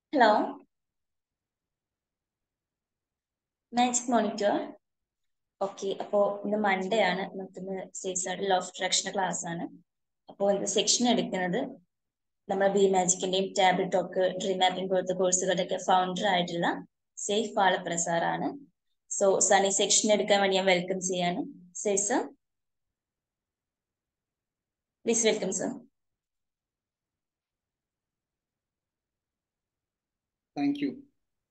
Hello magic monitor okay അപ്പോൾ ഇന്ന് Monday ആണ് നമുക്കിന്ന് സേഫ്സൈഡ് ലോ ഓഫ് അട്രാക്ഷൻ്റെ ക്ലാസ് ആണ് അപ്പോൾ ഇന്ന് സെക്ഷൻ എടുക്കുന്നത് നമ്മുടെ ബി മാജിക്കിന്റെയും ടാബ്ലറ്റ് ടോക്ക് ഡ്രീം മാപ്പിംഗ് പോലത്തെ കോഴ്സുകളുടെ ഒക്കെ ഫൗണ്ടർ ആയിട്ടുള്ള സേഫ് പാലപ്പുറ സാറാണ് സോ സണി സെക്ഷൻ എടുക്കാൻ വേണ്ടി ഞാൻ വെൽക്കം ചെയ്യാണ് Saif sir please welcome sir thank you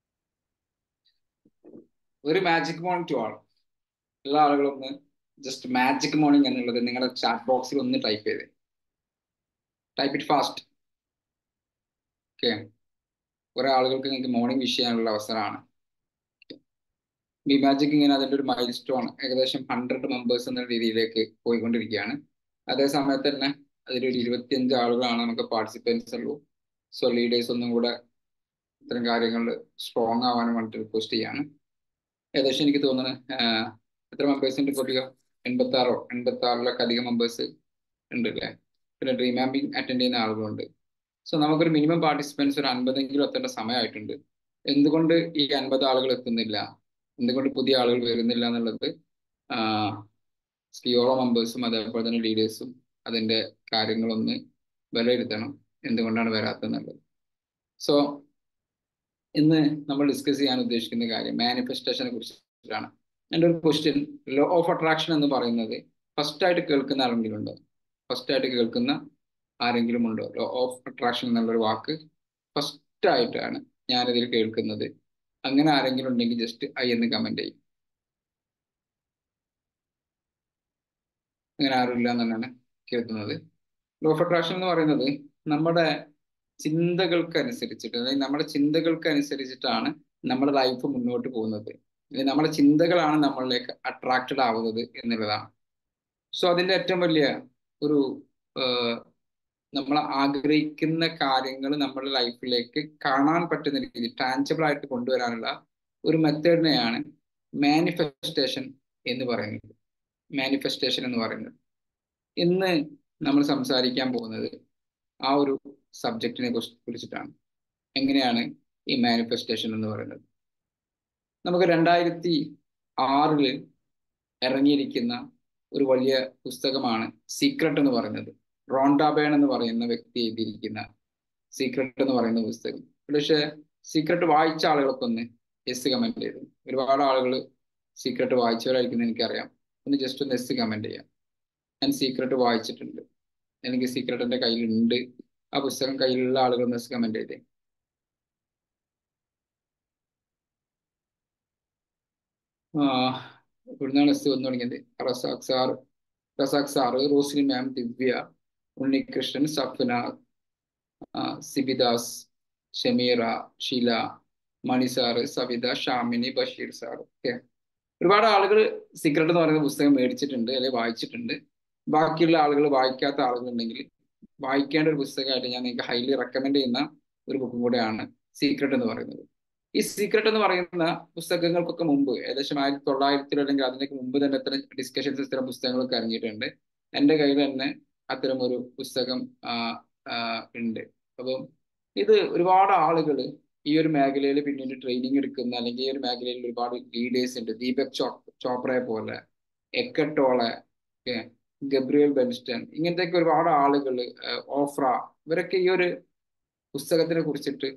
ഒരു മാജിക് മോർണിംഗ് ടു ആൾ എല്ലാ ആളുകളും ഒന്ന് ജസ്റ്റ് മാജിക് മോർണിംഗ് എന്നുള്ളത് നിങ്ങളുടെ ചാറ്റ് ബോക്സിൽ ഒന്ന് ടൈപ്പ് ചെയ്തേ ടൈപ്പ് ഇറ്റ് ഫാസ്റ്റ് ഓക്കെ കുറെ ആളുകൾക്ക് നിങ്ങൾക്ക് മോർണിംഗ് വിഷ് ചെയ്യാനുള്ള അവസരമാണ് ബി മാജിക് ഇങ്ങനെ അതിൻ്റെ ഒരു മൈൽ സ്റ്റോൺ ഏകദേശം ഹൺഡ്രഡ് മെമ്പേഴ്സ് എന്ന രീതിയിലേക്ക് പോയിക്കൊണ്ടിരിക്കുകയാണ് അതേ സമയത്ത് തന്നെ അതിലൊരു ഇരുപത്തിയഞ്ച് ആളുകളാണ് നമുക്ക് പാർട്ടിസിപ്പൻസ് ഉള്ളൂ സോ ലീഡേഴ്സ് ഒന്നും കൂടെ ഇത്തരം കാര്യങ്ങളിൽ സ്ട്രോങ് ആവാനും വേണ്ടിയിട്ട് റിക്വസ്റ്റ് ചെയ്യാണ് ഏകദേശം എനിക്ക് തോന്നുന്നു എത്ര മെമ്പേഴ്സിന്റെ കുട്ടികൾ എൺപത്തി ആറോ എൺപത്തി ആറിലൊക്കെ അധികം മെമ്പേഴ്സ് ഉണ്ട് അല്ലേ പിന്നെ ഡ്രീം മാപ്പിംഗ് അറ്റൻഡ് ചെയ്യുന്ന ആളുകളുണ്ട് സോ നമുക്കൊരു മിനിമം പാർട്ടിസിപ്പൻസ് ഒരു അൻപതെങ്കിലും എത്തേണ്ട സമയമായിട്ടുണ്ട് എന്തുകൊണ്ട് ഈ അൻപത് ആളുകൾ എത്തുന്നില്ല എന്തുകൊണ്ട് പുതിയ ആളുകൾ വരുന്നില്ല എന്നുള്ളത് സ്കിയോളോ മെമ്പേഴ്സും അതേപോലെ തന്നെ ലീഡേഴ്സും അതിന്റെ കാര്യങ്ങളൊന്ന് വിലയിരുത്തണം എന്തുകൊണ്ടാണ് വരാത്തെന്നുള്ളത് സോ ഇന്ന് നമ്മൾ ഡിസ്കസ് ചെയ്യാൻ ഉദ്ദേശിക്കുന്ന കാര്യം മാനിഫെസ്റ്റേഷനെ കുറിച്ചിട്ടാണ് എൻ്റെ ഒരു ക്വസ്റ്റ്യൻ ലോ ഓഫ് അട്രാക്ഷൻ എന്ന് പറയുന്നത് ഫസ്റ്റ് ആയിട്ട് കേൾക്കുന്ന ആരെങ്കിലും ഉണ്ടോ ഫസ്റ്റ് ആയിട്ട് കേൾക്കുന്ന ആരെങ്കിലും ഉണ്ടോ ലോ ഓഫ് അട്രാക്ഷൻ എന്നുള്ളൊരു വാക്ക് ഫസ്റ്റ് ആയിട്ടാണ് ഞാനിതിൽ കേൾക്കുന്നത് അങ്ങനെ ആരെങ്കിലും ഉണ്ടെങ്കിൽ ജസ്റ്റ് ഐ എന്ന് കമന്റ് ചെയ്യും അങ്ങനെ ആരുമില്ല എന്നാണ് കേൾക്കുന്നത് ലോ ഓഫ് അട്രാക്ഷൻ എന്ന് പറയുന്നത് നമ്മുടെ ചിന്തകൾക്ക് അനുസരിച്ചിട്ട് അല്ലെങ്കിൽ നമ്മുടെ ചിന്തകൾക്ക് അനുസരിച്ചിട്ടാണ് നമ്മുടെ ലൈഫ് മുന്നോട്ട് പോകുന്നത് അല്ലെങ്കിൽ നമ്മുടെ ചിന്തകളാണ് നമ്മളിലേക്ക് അട്രാക്റ്റഡ് ആവുന്നത് എന്നുള്ളതാണ് സോ അതിന്റെ ഏറ്റവും വലിയ ഒരു നമ്മൾ ആഗ്രഹിക്കുന്ന കാര്യങ്ങൾ നമ്മുടെ ലൈഫിലേക്ക് കാണാൻ പറ്റുന്ന രീതി ടാൻസിബിൾ ആയിട്ട് കൊണ്ടുവരാനുള്ള ഒരു മെത്തേഡിനെയാണ് മാനിഫെസ്റ്റേഷൻ എന്ന് പറയുന്നത് മാനിഫെസ്റ്റേഷൻ എന്ന് പറയുന്നത് ഇന്ന് നമ്മൾ സംസാരിക്കാൻ പോകുന്നത് ആ ഒരു സബ്ജക്റ്റിനെ കുറിച്ചിട്ടാണ് എങ്ങനെയാണ് ഈ മാനിഫെസ്റ്റേഷൻ എന്ന് പറയുന്നത് നമുക്ക് രണ്ടായിരത്തി ആറില് ഇറങ്ങിയിരിക്കുന്ന ഒരു വലിയ പുസ്തകമാണ് സീക്രട്ട് എന്ന് പറയുന്നത് റോണ്ടാബേൺ എന്ന് പറയുന്ന വ്യക്തി എഴുതിയിരിക്കുന്ന സീക്രട്ട് എന്ന് പറയുന്ന പുസ്തകം പക്ഷേ സീക്രട്ട് വായിച്ച ആളുകളൊക്കെ ഒന്ന് എസ് കമന്റ് ചെയ്തു ഒരുപാട് ആളുകൾ സീക്രട്ട് വായിച്ചവരായിരിക്കും എനിക്കറിയാം ഒന്ന് ജസ്റ്റ് ഒന്ന് എസ് കമന്റ് ചെയ്യാം ഞാൻ സീക്രട്ട് വായിച്ചിട്ടുണ്ട് എനിക്ക് സീക്രട്ട് എൻ്റെ കയ്യിലുണ്ട് ആ പുസ്തകം കയ്യിലുള്ള ആളുകൾ ഒന്ന് കമന്റ് ചെയ്തേ ഇവിടുന്നാണ് എസ് വന്നു തുടങ്ങിയത് Razak sir Razak sir Rosini ma'am Divya Unnikrishnan Safna Sibidas Shameera Sheela Mani sir Savitha Shamini Basheer sir okay ഒരുപാട് ആളുകൾ സീക്രട്ട് എന്ന് പറയുന്ന പുസ്തകം മേടിച്ചിട്ടുണ്ട് അല്ലെങ്കിൽ വായിച്ചിട്ടുണ്ട് ബാക്കിയുള്ള ആളുകൾ വായിക്കാത്ത ആളുകളുണ്ടെങ്കിൽ വായിക്കേണ്ട ഒരു പുസ്തകമായിട്ട് ഞാൻ നിങ്ങൾക്ക് ഹൈലി റെക്കമെൻഡ് ചെയ്യുന്ന ഒരു ബുക്കും കൂടെയാണ് സീക്രട്ട് എന്ന് പറയുന്നത് ഈ സീക്രട്ട് എന്ന് പറയുന്ന പുസ്തകങ്ങൾക്കൊക്കെ മുമ്പ് ഏകദേശം ആയിരത്തി തൊള്ളായിരത്തിലോ അല്ലെങ്കിൽ അതിനൊക്കെ മുമ്പ് തന്നെ ഇത്തരം ഡിസ്കഷൻസ് ഇത്തരം പുസ്തകങ്ങളൊക്കെ ഇറങ്ങിയിട്ടുണ്ട് എൻ്റെ കയ്യിൽ തന്നെ അത്തരം ഒരു പുസ്തകം ഉണ്ട് അപ്പം ഇത് ഒരുപാട് ആളുകൾ ഈ ഒരു മേഖലയിൽ പിന്നീട് ട്രെയിനിങ് എടുക്കുന്ന അല്ലെങ്കിൽ ഈ ഒരു മേഖലയിൽ ഒരുപാട് ലീഡേഴ്സ് ഉണ്ട് ദീപക് ചോ ചോപ്രയെ പോലെ എക്കട്ടോളെ ഗബ്രിയൽ ബെൻസ്റ്റൺ ഇങ്ങനത്തെ ഒരുപാട് ആളുകൾ ഓഫ്ര ഇവരൊക്കെ ഈ ഒരു പുസ്തകത്തിനെ കുറിച്ചിട്ട്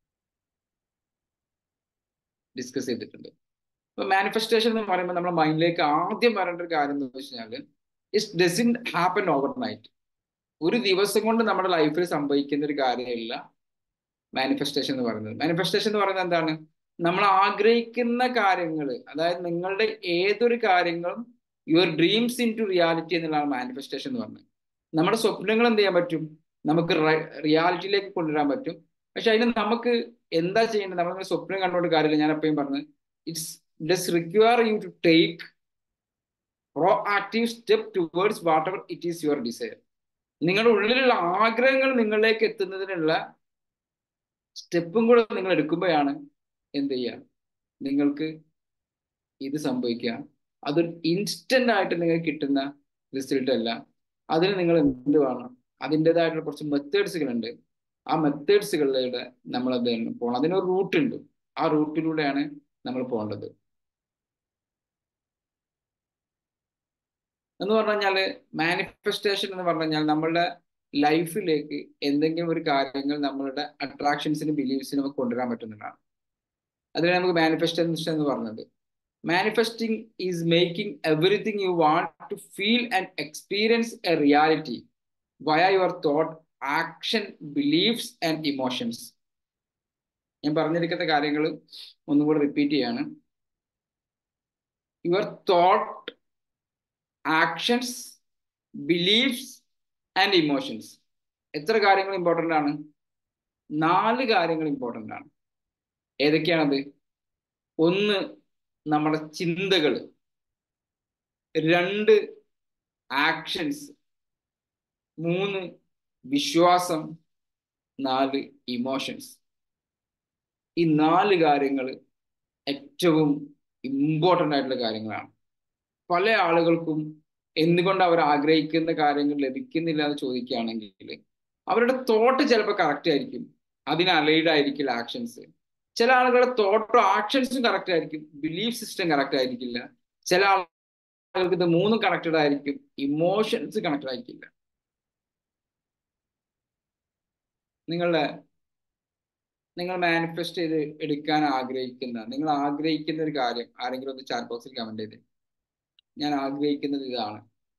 ഡിസ്കസ് ചെയ്തിട്ടുണ്ട് അപ്പൊ മാനിഫെസ്റ്റേഷൻ എന്ന് പറയുമ്പോൾ നമ്മുടെ മൈൻഡിലേക്ക് ആദ്യം വരേണ്ട ഒരു കാര്യം എന്ന് വെച്ച് കഴിഞ്ഞാൽ it doesn't happen overnight ഒരു ദിവസം കൊണ്ട് നമ്മുടെ ലൈഫിൽ സംഭവിക്കുന്ന ഒരു കാര്യമില്ല മാനിഫെസ്റ്റേഷൻ എന്ന് പറയുന്നത് മാനിഫെസ്റ്റേഷൻ എന്ന് പറയുന്നത് എന്താണ് നമ്മൾ ആഗ്രഹിക്കുന്ന കാര്യങ്ങൾ അതായത് നിങ്ങളുടെ ഏതൊരു കാര്യങ്ങളും your dreams into reality എന്നുള്ളതാണ് മാനിഫെസ്റ്റേഷൻ എന്ന് പറഞ്ഞത് നമ്മുടെ സ്വപ്നങ്ങൾ എന്ത് ചെയ്യാൻ പറ്റും നമുക്ക് റിയാലിറ്റിയിലേക്ക് കൊണ്ടുവരാൻ പറ്റും പക്ഷെ അതിന് നമുക്ക് എന്താ ചെയ്യേണ്ടത് നമ്മൾ സ്വപ്നം കണ്ടുകൊണ്ട് കാര്യമില്ല ഞാൻ എപ്പോഴും പറഞ്ഞത് it's does require you to take proactive step towards whatever it is your desire നിങ്ങളുടെ ഉള്ളിലുള്ള ആഗ്രഹങ്ങൾ നിങ്ങളിലേക്ക് എത്തുന്നതിനുള്ള സ്റ്റെപ്പും കൂടെ നിങ്ങൾ എടുക്കുമ്പോഴാണ് എന്ത് ചെയ്യുക നിങ്ങൾക്ക് ഇത് സംഭവിക്കുക അതൊരു ഇൻസ്റ്റന്റ് ആയിട്ട് നിങ്ങൾക്ക് കിട്ടുന്ന റിസൾട്ട് അല്ല അതിന് നിങ്ങൾ എന്ത് വേണം അതിൻ്റെതായിട്ടുള്ള കുറച്ച് മെത്തേഡ്സുകളുണ്ട് ആ മെത്തേഡ്സുകളിലൂടെ നമ്മൾ എന്ത് ചെയ്യണം പോകണം അതിനൊരു റൂട്ട് ഉണ്ട് ആ റൂട്ടിലൂടെയാണ് നമ്മൾ പോകേണ്ടത് എന്ന് പറഞ്ഞു കഴിഞ്ഞാല് മാനിഫെസ്റ്റേഷൻ എന്ന് പറഞ്ഞു കഴിഞ്ഞാൽ നമ്മളുടെ ലൈഫിലേക്ക് എന്തെങ്കിലും ഒരു കാര്യങ്ങൾ നമ്മളുടെ അട്രാക്ഷൻസിനും ബിലീഫ്സിനും ഒക്കെ കൊണ്ടുവരാൻ പറ്റുന്നതാണ് അതിനാണ് നമുക്ക് മാനിഫെസ്റ്റേഷൻ എന്ന് പറഞ്ഞത് manifesting is making everything you want to feel and experience a reality via your thought action beliefs and emotions ഞാൻ പറഞ്ഞിരിക്കുന്ന കാര്യങ്ങൾ ഒന്നും കൂടെ റിപ്പീറ്റ് ചെയ്യാണ് your thought actions beliefs and emotions എത്ര കാര്യങ്ങൾ ഇമ്പോർട്ടൻ്റ് ആണ് നാല് കാര്യങ്ങൾ ഇമ്പോർട്ടൻ്റ് ആണ് ഏതൊക്കെയാണത് ഒന്ന് നമ്മുടെ ചിന്തകൾ രണ്ട് ആക്ഷൻസ് മൂന്ന് വിശ്വാസം നാല് ഇമോഷൻസ് ഈ നാല് കാര്യങ്ങൾ ഏറ്റവും ഇമ്പോർട്ടൻ്റ് ആയിട്ടുള്ള കാര്യങ്ങളാണ് പല ആളുകൾക്കും എന്തുകൊണ്ട് അവർ ആഗ്രഹിക്കുന്ന കാര്യങ്ങൾ ലഭിക്കുന്നില്ല എന്ന് ചോദിക്കുകയാണെങ്കിൽ അവരുടെ തോട്ട് ചിലപ്പോൾ കറക്റ്റ് ആയിരിക്കും അതിന് അലൈഡ് ആയിരിക്കില്ല ആക്ഷൻസ് ചില ആളുകളുടെ തോട്ടും ആക്ഷൻസും കറക്റ്റ് ആയിരിക്കും ബിലീഫ് സിസ്റ്റം കറക്റ്റ് ആയിരിക്കില്ല ചില ആളുകൾക്ക് ഇത് മൂന്നും കണക്റ്റഡ് ആയിരിക്കും ഇമോഷൻസ് കണക്റ്റഡ് ആയിരിക്കില്ല നിങ്ങളുടെ നിങ്ങൾ മാനിഫെസ്റ്റ് ചെയ്ത് എടുക്കാൻ ആഗ്രഹിക്കുന്ന നിങ്ങൾ ആഗ്രഹിക്കുന്ന ഒരു കാര്യം ആരെങ്കിലും ഒന്ന് ചാറ്റ് ബോക്സിൽ കമന്റ് ചെയ്ത് ഞാൻ ആഗ്രഹിക്കുന്നത് ഇതാണ്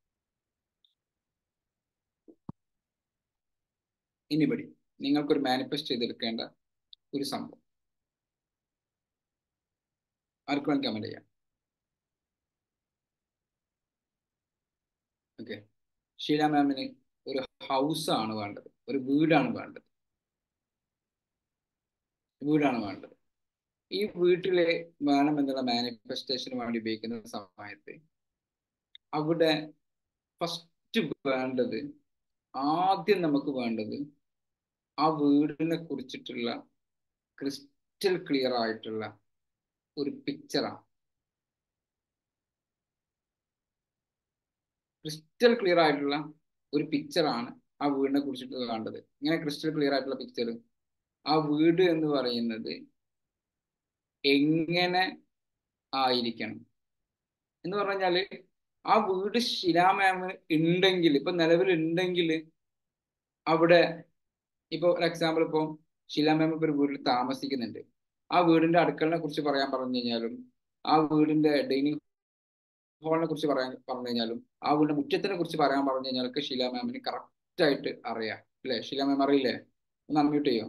ഇനിപടി നിങ്ങൾക്കൊരു മാനിഫെസ്റ്റ് ചെയ്തെടുക്കേണ്ട ഒരു സംഭവം ആർക്കും വേണമെങ്കിൽ കമന്റ് ചെയ്യാം ഓക്കെ ഷീല മാമിന് ഒരു ഹൗസ് ആണ് വേണ്ടത് ഒരു വീടാണ് വേണ്ടത് വീടാണ് വേണ്ടത് ഈ വീട്ടിലെ വേണം എന്നുള്ള മാനിഫെസ്റ്റേഷന് വേണ്ടി ഉപയോഗിക്കുന്ന സമയത്ത് അവിടെ ഫസ്റ്റ് വേണ്ടത് ആദ്യം നമുക്ക് വേണ്ടത് ആ വീടിനെ കുറിച്ചിട്ടുള്ള ക്രിസ്റ്റൽ ക്ലിയർ ആയിട്ടുള്ള ഒരു പിക്ചറാണ് ക്രിസ്റ്റൽ ക്ലിയർ ആയിട്ടുള്ള ഒരു പിക്ചറാണ് ആ വീടിനെ കുറിച്ചിട്ട് കണ്ടത് ഇങ്ങനെ ക്രിസ്റ്റൽ ക്ലിയർ ആയിട്ടുള്ള പിക്ചർ ആ വീട് എന്ന് പറയുന്നത് എങ്ങനെ ആയിരിക്കണം എന്ന് പറഞ്ഞാല് ആ വീട് ശിലാമാമ് ഉണ്ടെങ്കിൽ ഇപ്പൊ നിലവിൽ ഉണ്ടെങ്കിൽ അവിടെ ഇപ്പൊ ഒരു എക്സാമ്പിൾ ഇപ്പൊ ശിലാമാമ ഇപ്പൊ ഒരു വീട്ടിൽ താമസിക്കുന്നുണ്ട് ആ വീടിന്റെ അടുക്കളനെ കുറിച്ച് പറയാൻ പറഞ്ഞു കഴിഞ്ഞാലും ആ വീടിന്റെ ഡൈനിങ് ഹോളിനെ കുറിച്ച് പറയാൻ പറഞ്ഞു കഴിഞ്ഞാലും ആ വീടിന്റെ മുറ്റത്തിനെ കുറിച്ച് പറയാൻ പറഞ്ഞു കഴിഞ്ഞാൽ ഷീല മാമിന് കറക്റ്റ് ആയിട്ട് അറിയാം അല്ലെ ഷീല മാം അറിയില്ലേ ഒന്ന് അൺമ്യൂട്ട് ചെയ്യോ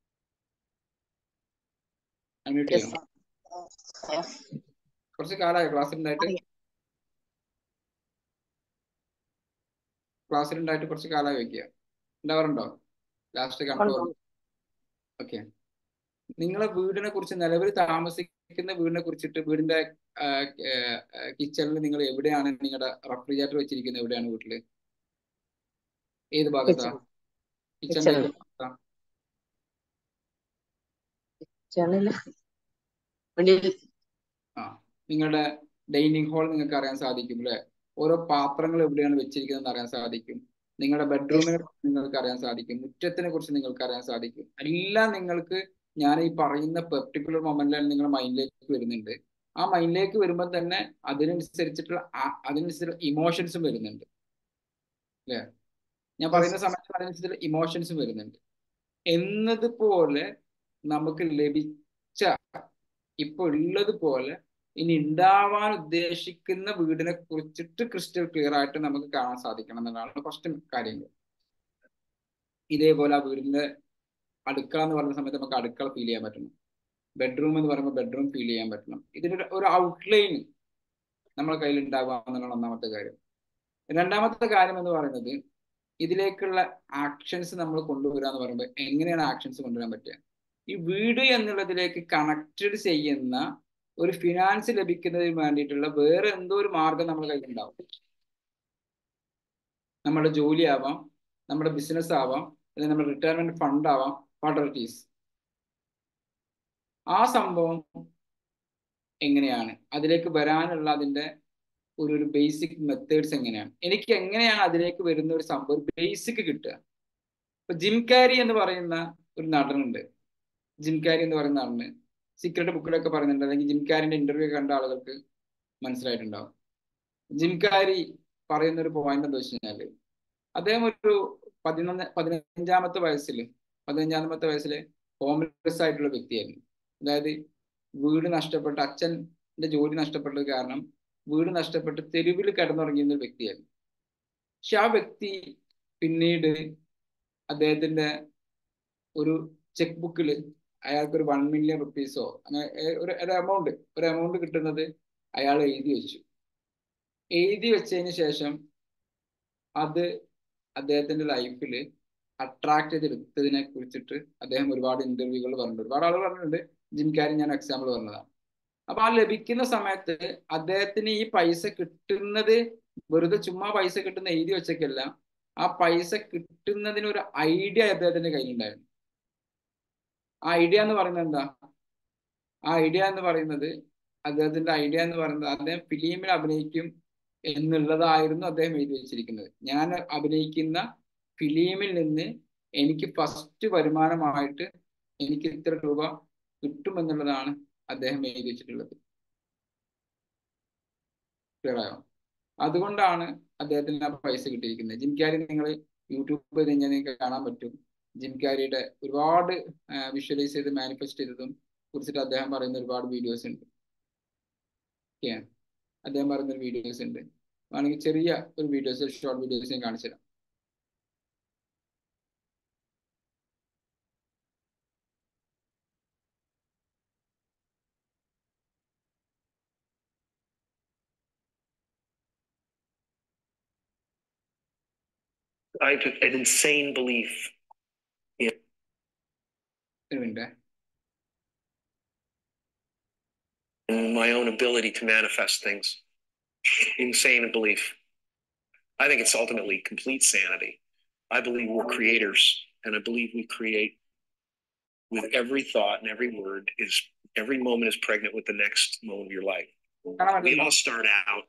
അൺമ്യൂട്ട് ചെയ്യോ കുറച്ച് കാലമായി ക്ലാസ്സിലുണ്ടായിട്ട് ക്ലാസ്സിലുണ്ടായിട്ട് കുറച്ച് കാലമായി വെക്കുക ഉണ്ടാവാറുണ്ടോ ലാസ്റ്റ് കൺട്രോൾ ഓക്കെ നിങ്ങളെ വീടിനെ കുറിച്ച് നിലവിൽ താമസിക്കുന്ന വീടിനെ കുറിച്ചിട്ട് വീടിന്റെ കിച്ചണിൽ നിങ്ങൾ എവിടെയാണ് നിങ്ങളുടെ റെഫ്രിജറേറ്റർ വെച്ചിരിക്കുന്നത് എവിടെയാണ് വീട്ടില് ഏത് ഭാഗത്താ കിച്ചണിലെ ആ നിങ്ങളുടെ ഡൈനിങ് ഹാൾ നിങ്ങൾക്ക് അറിയാൻ സാധിക്കും അല്ലെ ഓരോ പാത്രങ്ങൾ എവിടെയാണ് വെച്ചിരിക്കുന്നത് അറിയാൻ സാധിക്കും നിങ്ങളുടെ ബെഡ്റൂമിനെ കുറിച്ച് നിങ്ങൾക്ക് അറിയാൻ സാധിക്കും മുറ്റത്തിനെ കുറിച്ച് നിങ്ങൾക്ക് അറിയാൻ സാധിക്കും എല്ലാം നിങ്ങൾക്ക് ഞാൻ ഈ പറയുന്ന പെർട്ടിക്കുലർ മൊമെന്റിലാണ് നിങ്ങളുടെ മൈൻഡിലേക്ക് വരുന്നുണ്ട് ആ മൈൻഡിലേക്ക് വരുമ്പോൾ തന്നെ അതിനനുസരിച്ചിട്ടുള്ള അതിനനുസരിച്ചുള്ള ഇമോഷൻസും വരുന്നുണ്ട് അല്ലേ ഞാൻ പറയുന്ന സമയത്ത് അതിനനുസരിച്ചുള്ള ഇമോഷൻസും വരുന്നുണ്ട് എന്നതുപോലെ നമുക്ക് ലഭിച്ച ഇപ്പൊ ഉള്ളതുപോലെ ഇനി ഉണ്ടാവാൻ ഉദ്ദേശിക്കുന്ന വീടിനെ കുറിച്ചിട്ട് ക്രിസ്റ്റൽ ക്ലിയർ ആയിട്ട് നമുക്ക് കാണാൻ സാധിക്കണം എന്നുള്ളതാണ് ഫസ്റ്റ് കാര്യങ്ങൾ ഇതേപോലെ ആ വീടിന്റെ അടുക്കള എന്ന് പറയുന്ന സമയത്ത് നമുക്ക് അടുക്കള ഫീൽ ചെയ്യാൻ പറ്റണം ബെഡ്റൂം എന്ന് പറയുമ്പോൾ ബെഡ്റൂം ഫീൽ ചെയ്യാൻ പറ്റണം ഇതിന്റെ ഒരു ഔട്ട്ലൈൻ നമ്മുടെ കയ്യിൽ ഉണ്ടാവുക എന്നുള്ള ഒന്നാമത്തെ കാര്യം രണ്ടാമത്തെ കാര്യം എന്ന് പറയുന്നത് ഇതിലേക്കുള്ള ആക്ഷൻസ് നമ്മൾ കൊണ്ടുവരിക എന്ന് പറയുമ്പോൾ എങ്ങനെയാണ് ആക്ഷൻസ് കൊണ്ടുവരാൻ പറ്റുക ഈ വീട് എന്നുള്ളതിലേക്ക് കണക്റ്റഡ് ചെയ്യുന്ന ഒരു ഫിനാൻസ് ലഭിക്കുന്നതിന് വേണ്ടിയിട്ടുള്ള വേറെ എന്തോ ഒരു മാർഗം നമ്മുടെ കയ്യിൽ ഉണ്ടാവും നമ്മുടെ ജോലി ആവാം നമ്മുടെ ബിസിനസ് ആവാം അല്ലെങ്കിൽ നമ്മുടെ റിട്ടയർമെന്റ് ഫണ്ട് ആവാം വാട്ടർ ഇറ്റ് ഈസ് ആ സംഭവം എങ്ങനെയാണ് അതിലേക്ക് വരാനുള്ള അതിന്റെ ഒരു ഒരു ബേസിക് മെത്തേഡ്സ് എങ്ങനെയാണ് എനിക്ക് എങ്ങനെയാണ് അതിലേക്ക് വരുന്ന ഒരു സംഭവം ബേസിക് കിട്ടുക ഇപ്പൊ ജിം കാരി എന്ന് പറയുന്ന ഒരു നടനുണ്ട് ജിം കാരി എന്ന് പറയുന്ന നടന് സീക്രട്ട് ബുക്കിലൊക്കെ പറയുന്നുണ്ട് അല്ലെങ്കിൽ ജിം കാരിന്റെ ഇന്റർവ്യൂ കണ്ട ആളുകൾക്ക് മനസ്സിലായിട്ടുണ്ടാവും ജിം കാരി പറയുന്ന ഒരു പോയിന്റ് എന്താ വെച്ച് കഴിഞ്ഞാല് അദ്ദേഹം ഒരു പതിനൊന്ന് പതിനഞ്ചാമത്തെ വയസ്സിൽ പതിനഞ്ചാമത്തെ വയസ്സിൽ ഹോംലെസ് ആയിട്ടുള്ള വ്യക്തിയായിരുന്നു അതായത് വീട് നഷ്ടപ്പെട്ട അച്ഛന്റെ ജോലി നഷ്ടപ്പെട്ടത് കാരണം വീട് നഷ്ടപ്പെട്ട് തെരുവിൽ കിടന്നുറങ്ങിയിരുന്ന ഒരു വ്യക്തിയായിരുന്നു പക്ഷെ ആ വ്യക്തി പിന്നീട് അദ്ദേഹത്തിന്റെ ഒരു ചെക്ക് ബുക്കിൽ അയാൾക്ക് ഒരു വൺ മില്യൺ റുപ്പീസോ അങ്ങനെ ഒരു ഒരു എമൗണ്ട് ഒരു എമൗണ്ട് കിട്ടുന്നത് അയാൾ എഴുതി വെച്ചു എഴുതി വെച്ചതിന് ശേഷം അത് അദ്ദേഹത്തിന്റെ ലൈഫിൽ അട്രാക്ട് ചെയ്തെടുത്തതിനെ കുറിച്ചിട്ട് അദ്ദേഹം ഒരുപാട് ഇന്റർവ്യൂകൾ പറഞ്ഞിട്ടുണ്ട് ഒരുപാട് ആളുകൾ പറഞ്ഞിട്ടുണ്ട് ജിം കാരി ഞാൻ എക്സാമ്പിൾ പറഞ്ഞതാണ് അപ്പൊ ആ ലഭിക്കുന്ന സമയത്ത് അദ്ദേഹത്തിന് ഈ പൈസ കിട്ടുന്നത് വെറുതെ ചുമ്മാ പൈസ കിട്ടുന്ന എഴുതി വെച്ചൊക്കെയല്ല ആ പൈസ കിട്ടുന്നതിന് ഒരു ഐഡിയ അദ്ദേഹത്തിന്റെ കയ്യിലുണ്ടായിരുന്നു ആ ഐഡിയ എന്ന് പറയുന്നത് എന്താ ആ ഐഡിയ എന്ന് പറയുന്നത് അദ്ദേഹത്തിന്റെ ഐഡിയ എന്ന് പറയുന്നത് അദ്ദേഹം ഫിലിമിൽ അഭിനയിക്കും എന്നുള്ളതായിരുന്നു അദ്ദേഹം എഴുതി വെച്ചിരിക്കുന്നത് ഞാൻ അഭിനയിക്കുന്ന ഫിലിമിൽ നിന്ന് എനിക്ക് ഫസ്റ്റ് വരുമാനമായിട്ട് എനിക്ക് ഇത്ര രൂപ കിട്ടുമെന്നുള്ളതാണ് അദ്ദേഹം എഴുതി വെച്ചിട്ടുള്ളത് ക്ലിയർ ആയോ അതുകൊണ്ടാണ് അദ്ദേഹത്തിന് ആ പൈസ കിട്ടിയിരിക്കുന്നത് ജിം ക്യാരി നിങ്ങൾ യൂട്യൂബ് ചെയ്ത് കഴിഞ്ഞാൽ നിങ്ങൾക്ക് കാണാൻ പറ്റും ജിം ക്യാരിയുടെ ഒരുപാട് വിഷ്വലൈസ് ചെയ്ത് മാനിഫെസ്റ്റ് ചെയ്തതും കുറിച്ചിട്ട് അദ്ദേഹം പറയുന്ന ഒരുപാട് വീഡിയോസ് ഉണ്ട് ഓക്കെ അദ്ദേഹം പറയുന്ന ഒരു വീഡിയോസ് ഉണ്ട് വേണമെങ്കിൽ ചെറിയ ഒരു വീഡിയോസ് ഷോർട്ട് വീഡിയോസ് ഞാൻ കാണിച്ചു തരാം I have an insane belief ഒരു minute in my own ability to manifest things. Insane belief. I think it's ultimately complete sanity. I believe we're creators, and I believe we create with every thought and every word is every moment is pregnant with the next moment of your life. കാണാൻ We പറ്റുന്നുണ്ടോ all start out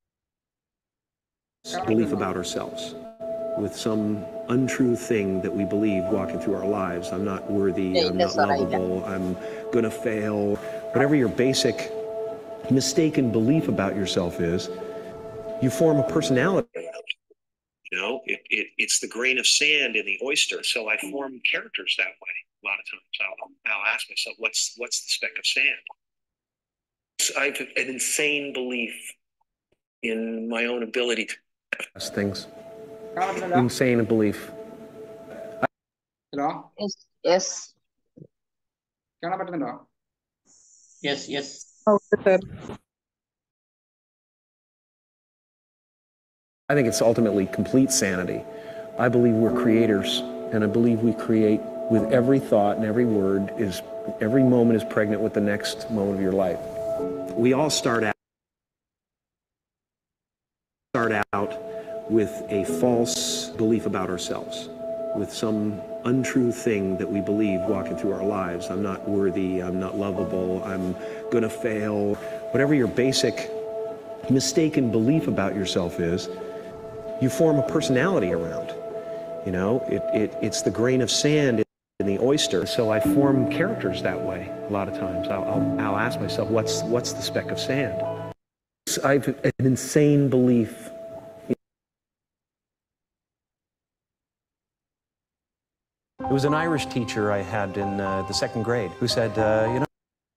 belief about ourselves with some untrue thing that we believe walking through our lives. I'm not worthy, I'm not lovable, I'm gonna fail. Whatever your basic mistaken belief about yourself is, you form a personality. You know, it, it it's the grain of sand in the oyster. So I form characters that way. A lot of times, I'll, I'll ask myself, "What's what's the speck of sand?" So I have an insane belief in my own ability to That's things. കാണാൻ പറ്റുന്നില്ല Insane belief. Hello Yes, yes. കാണാൻ പറ്റുന്നുണ്ടോ Yes, yes. Okay, sir. I think it's ultimately complete sanity. I believe we're creators, and I believe we create with every thought and every word is every moment is pregnant with the next moment of your life. We all start out start out with a false belief about ourselves, with some untrue thing that we believe walking through our lives. I'm not worthy, I'm not lovable, I'm gonna fail. Whatever your basic mistaken belief about yourself is, you form a personality around. You know, it, it, it's the grain of sand in the oyster. So I form characters that way a lot of times. I'll, I'll, I'll ask myself, what's, what's the speck of sand? I have an insane belief. It was an Irish teacher I had in uh, the second grade who said, uh, you know,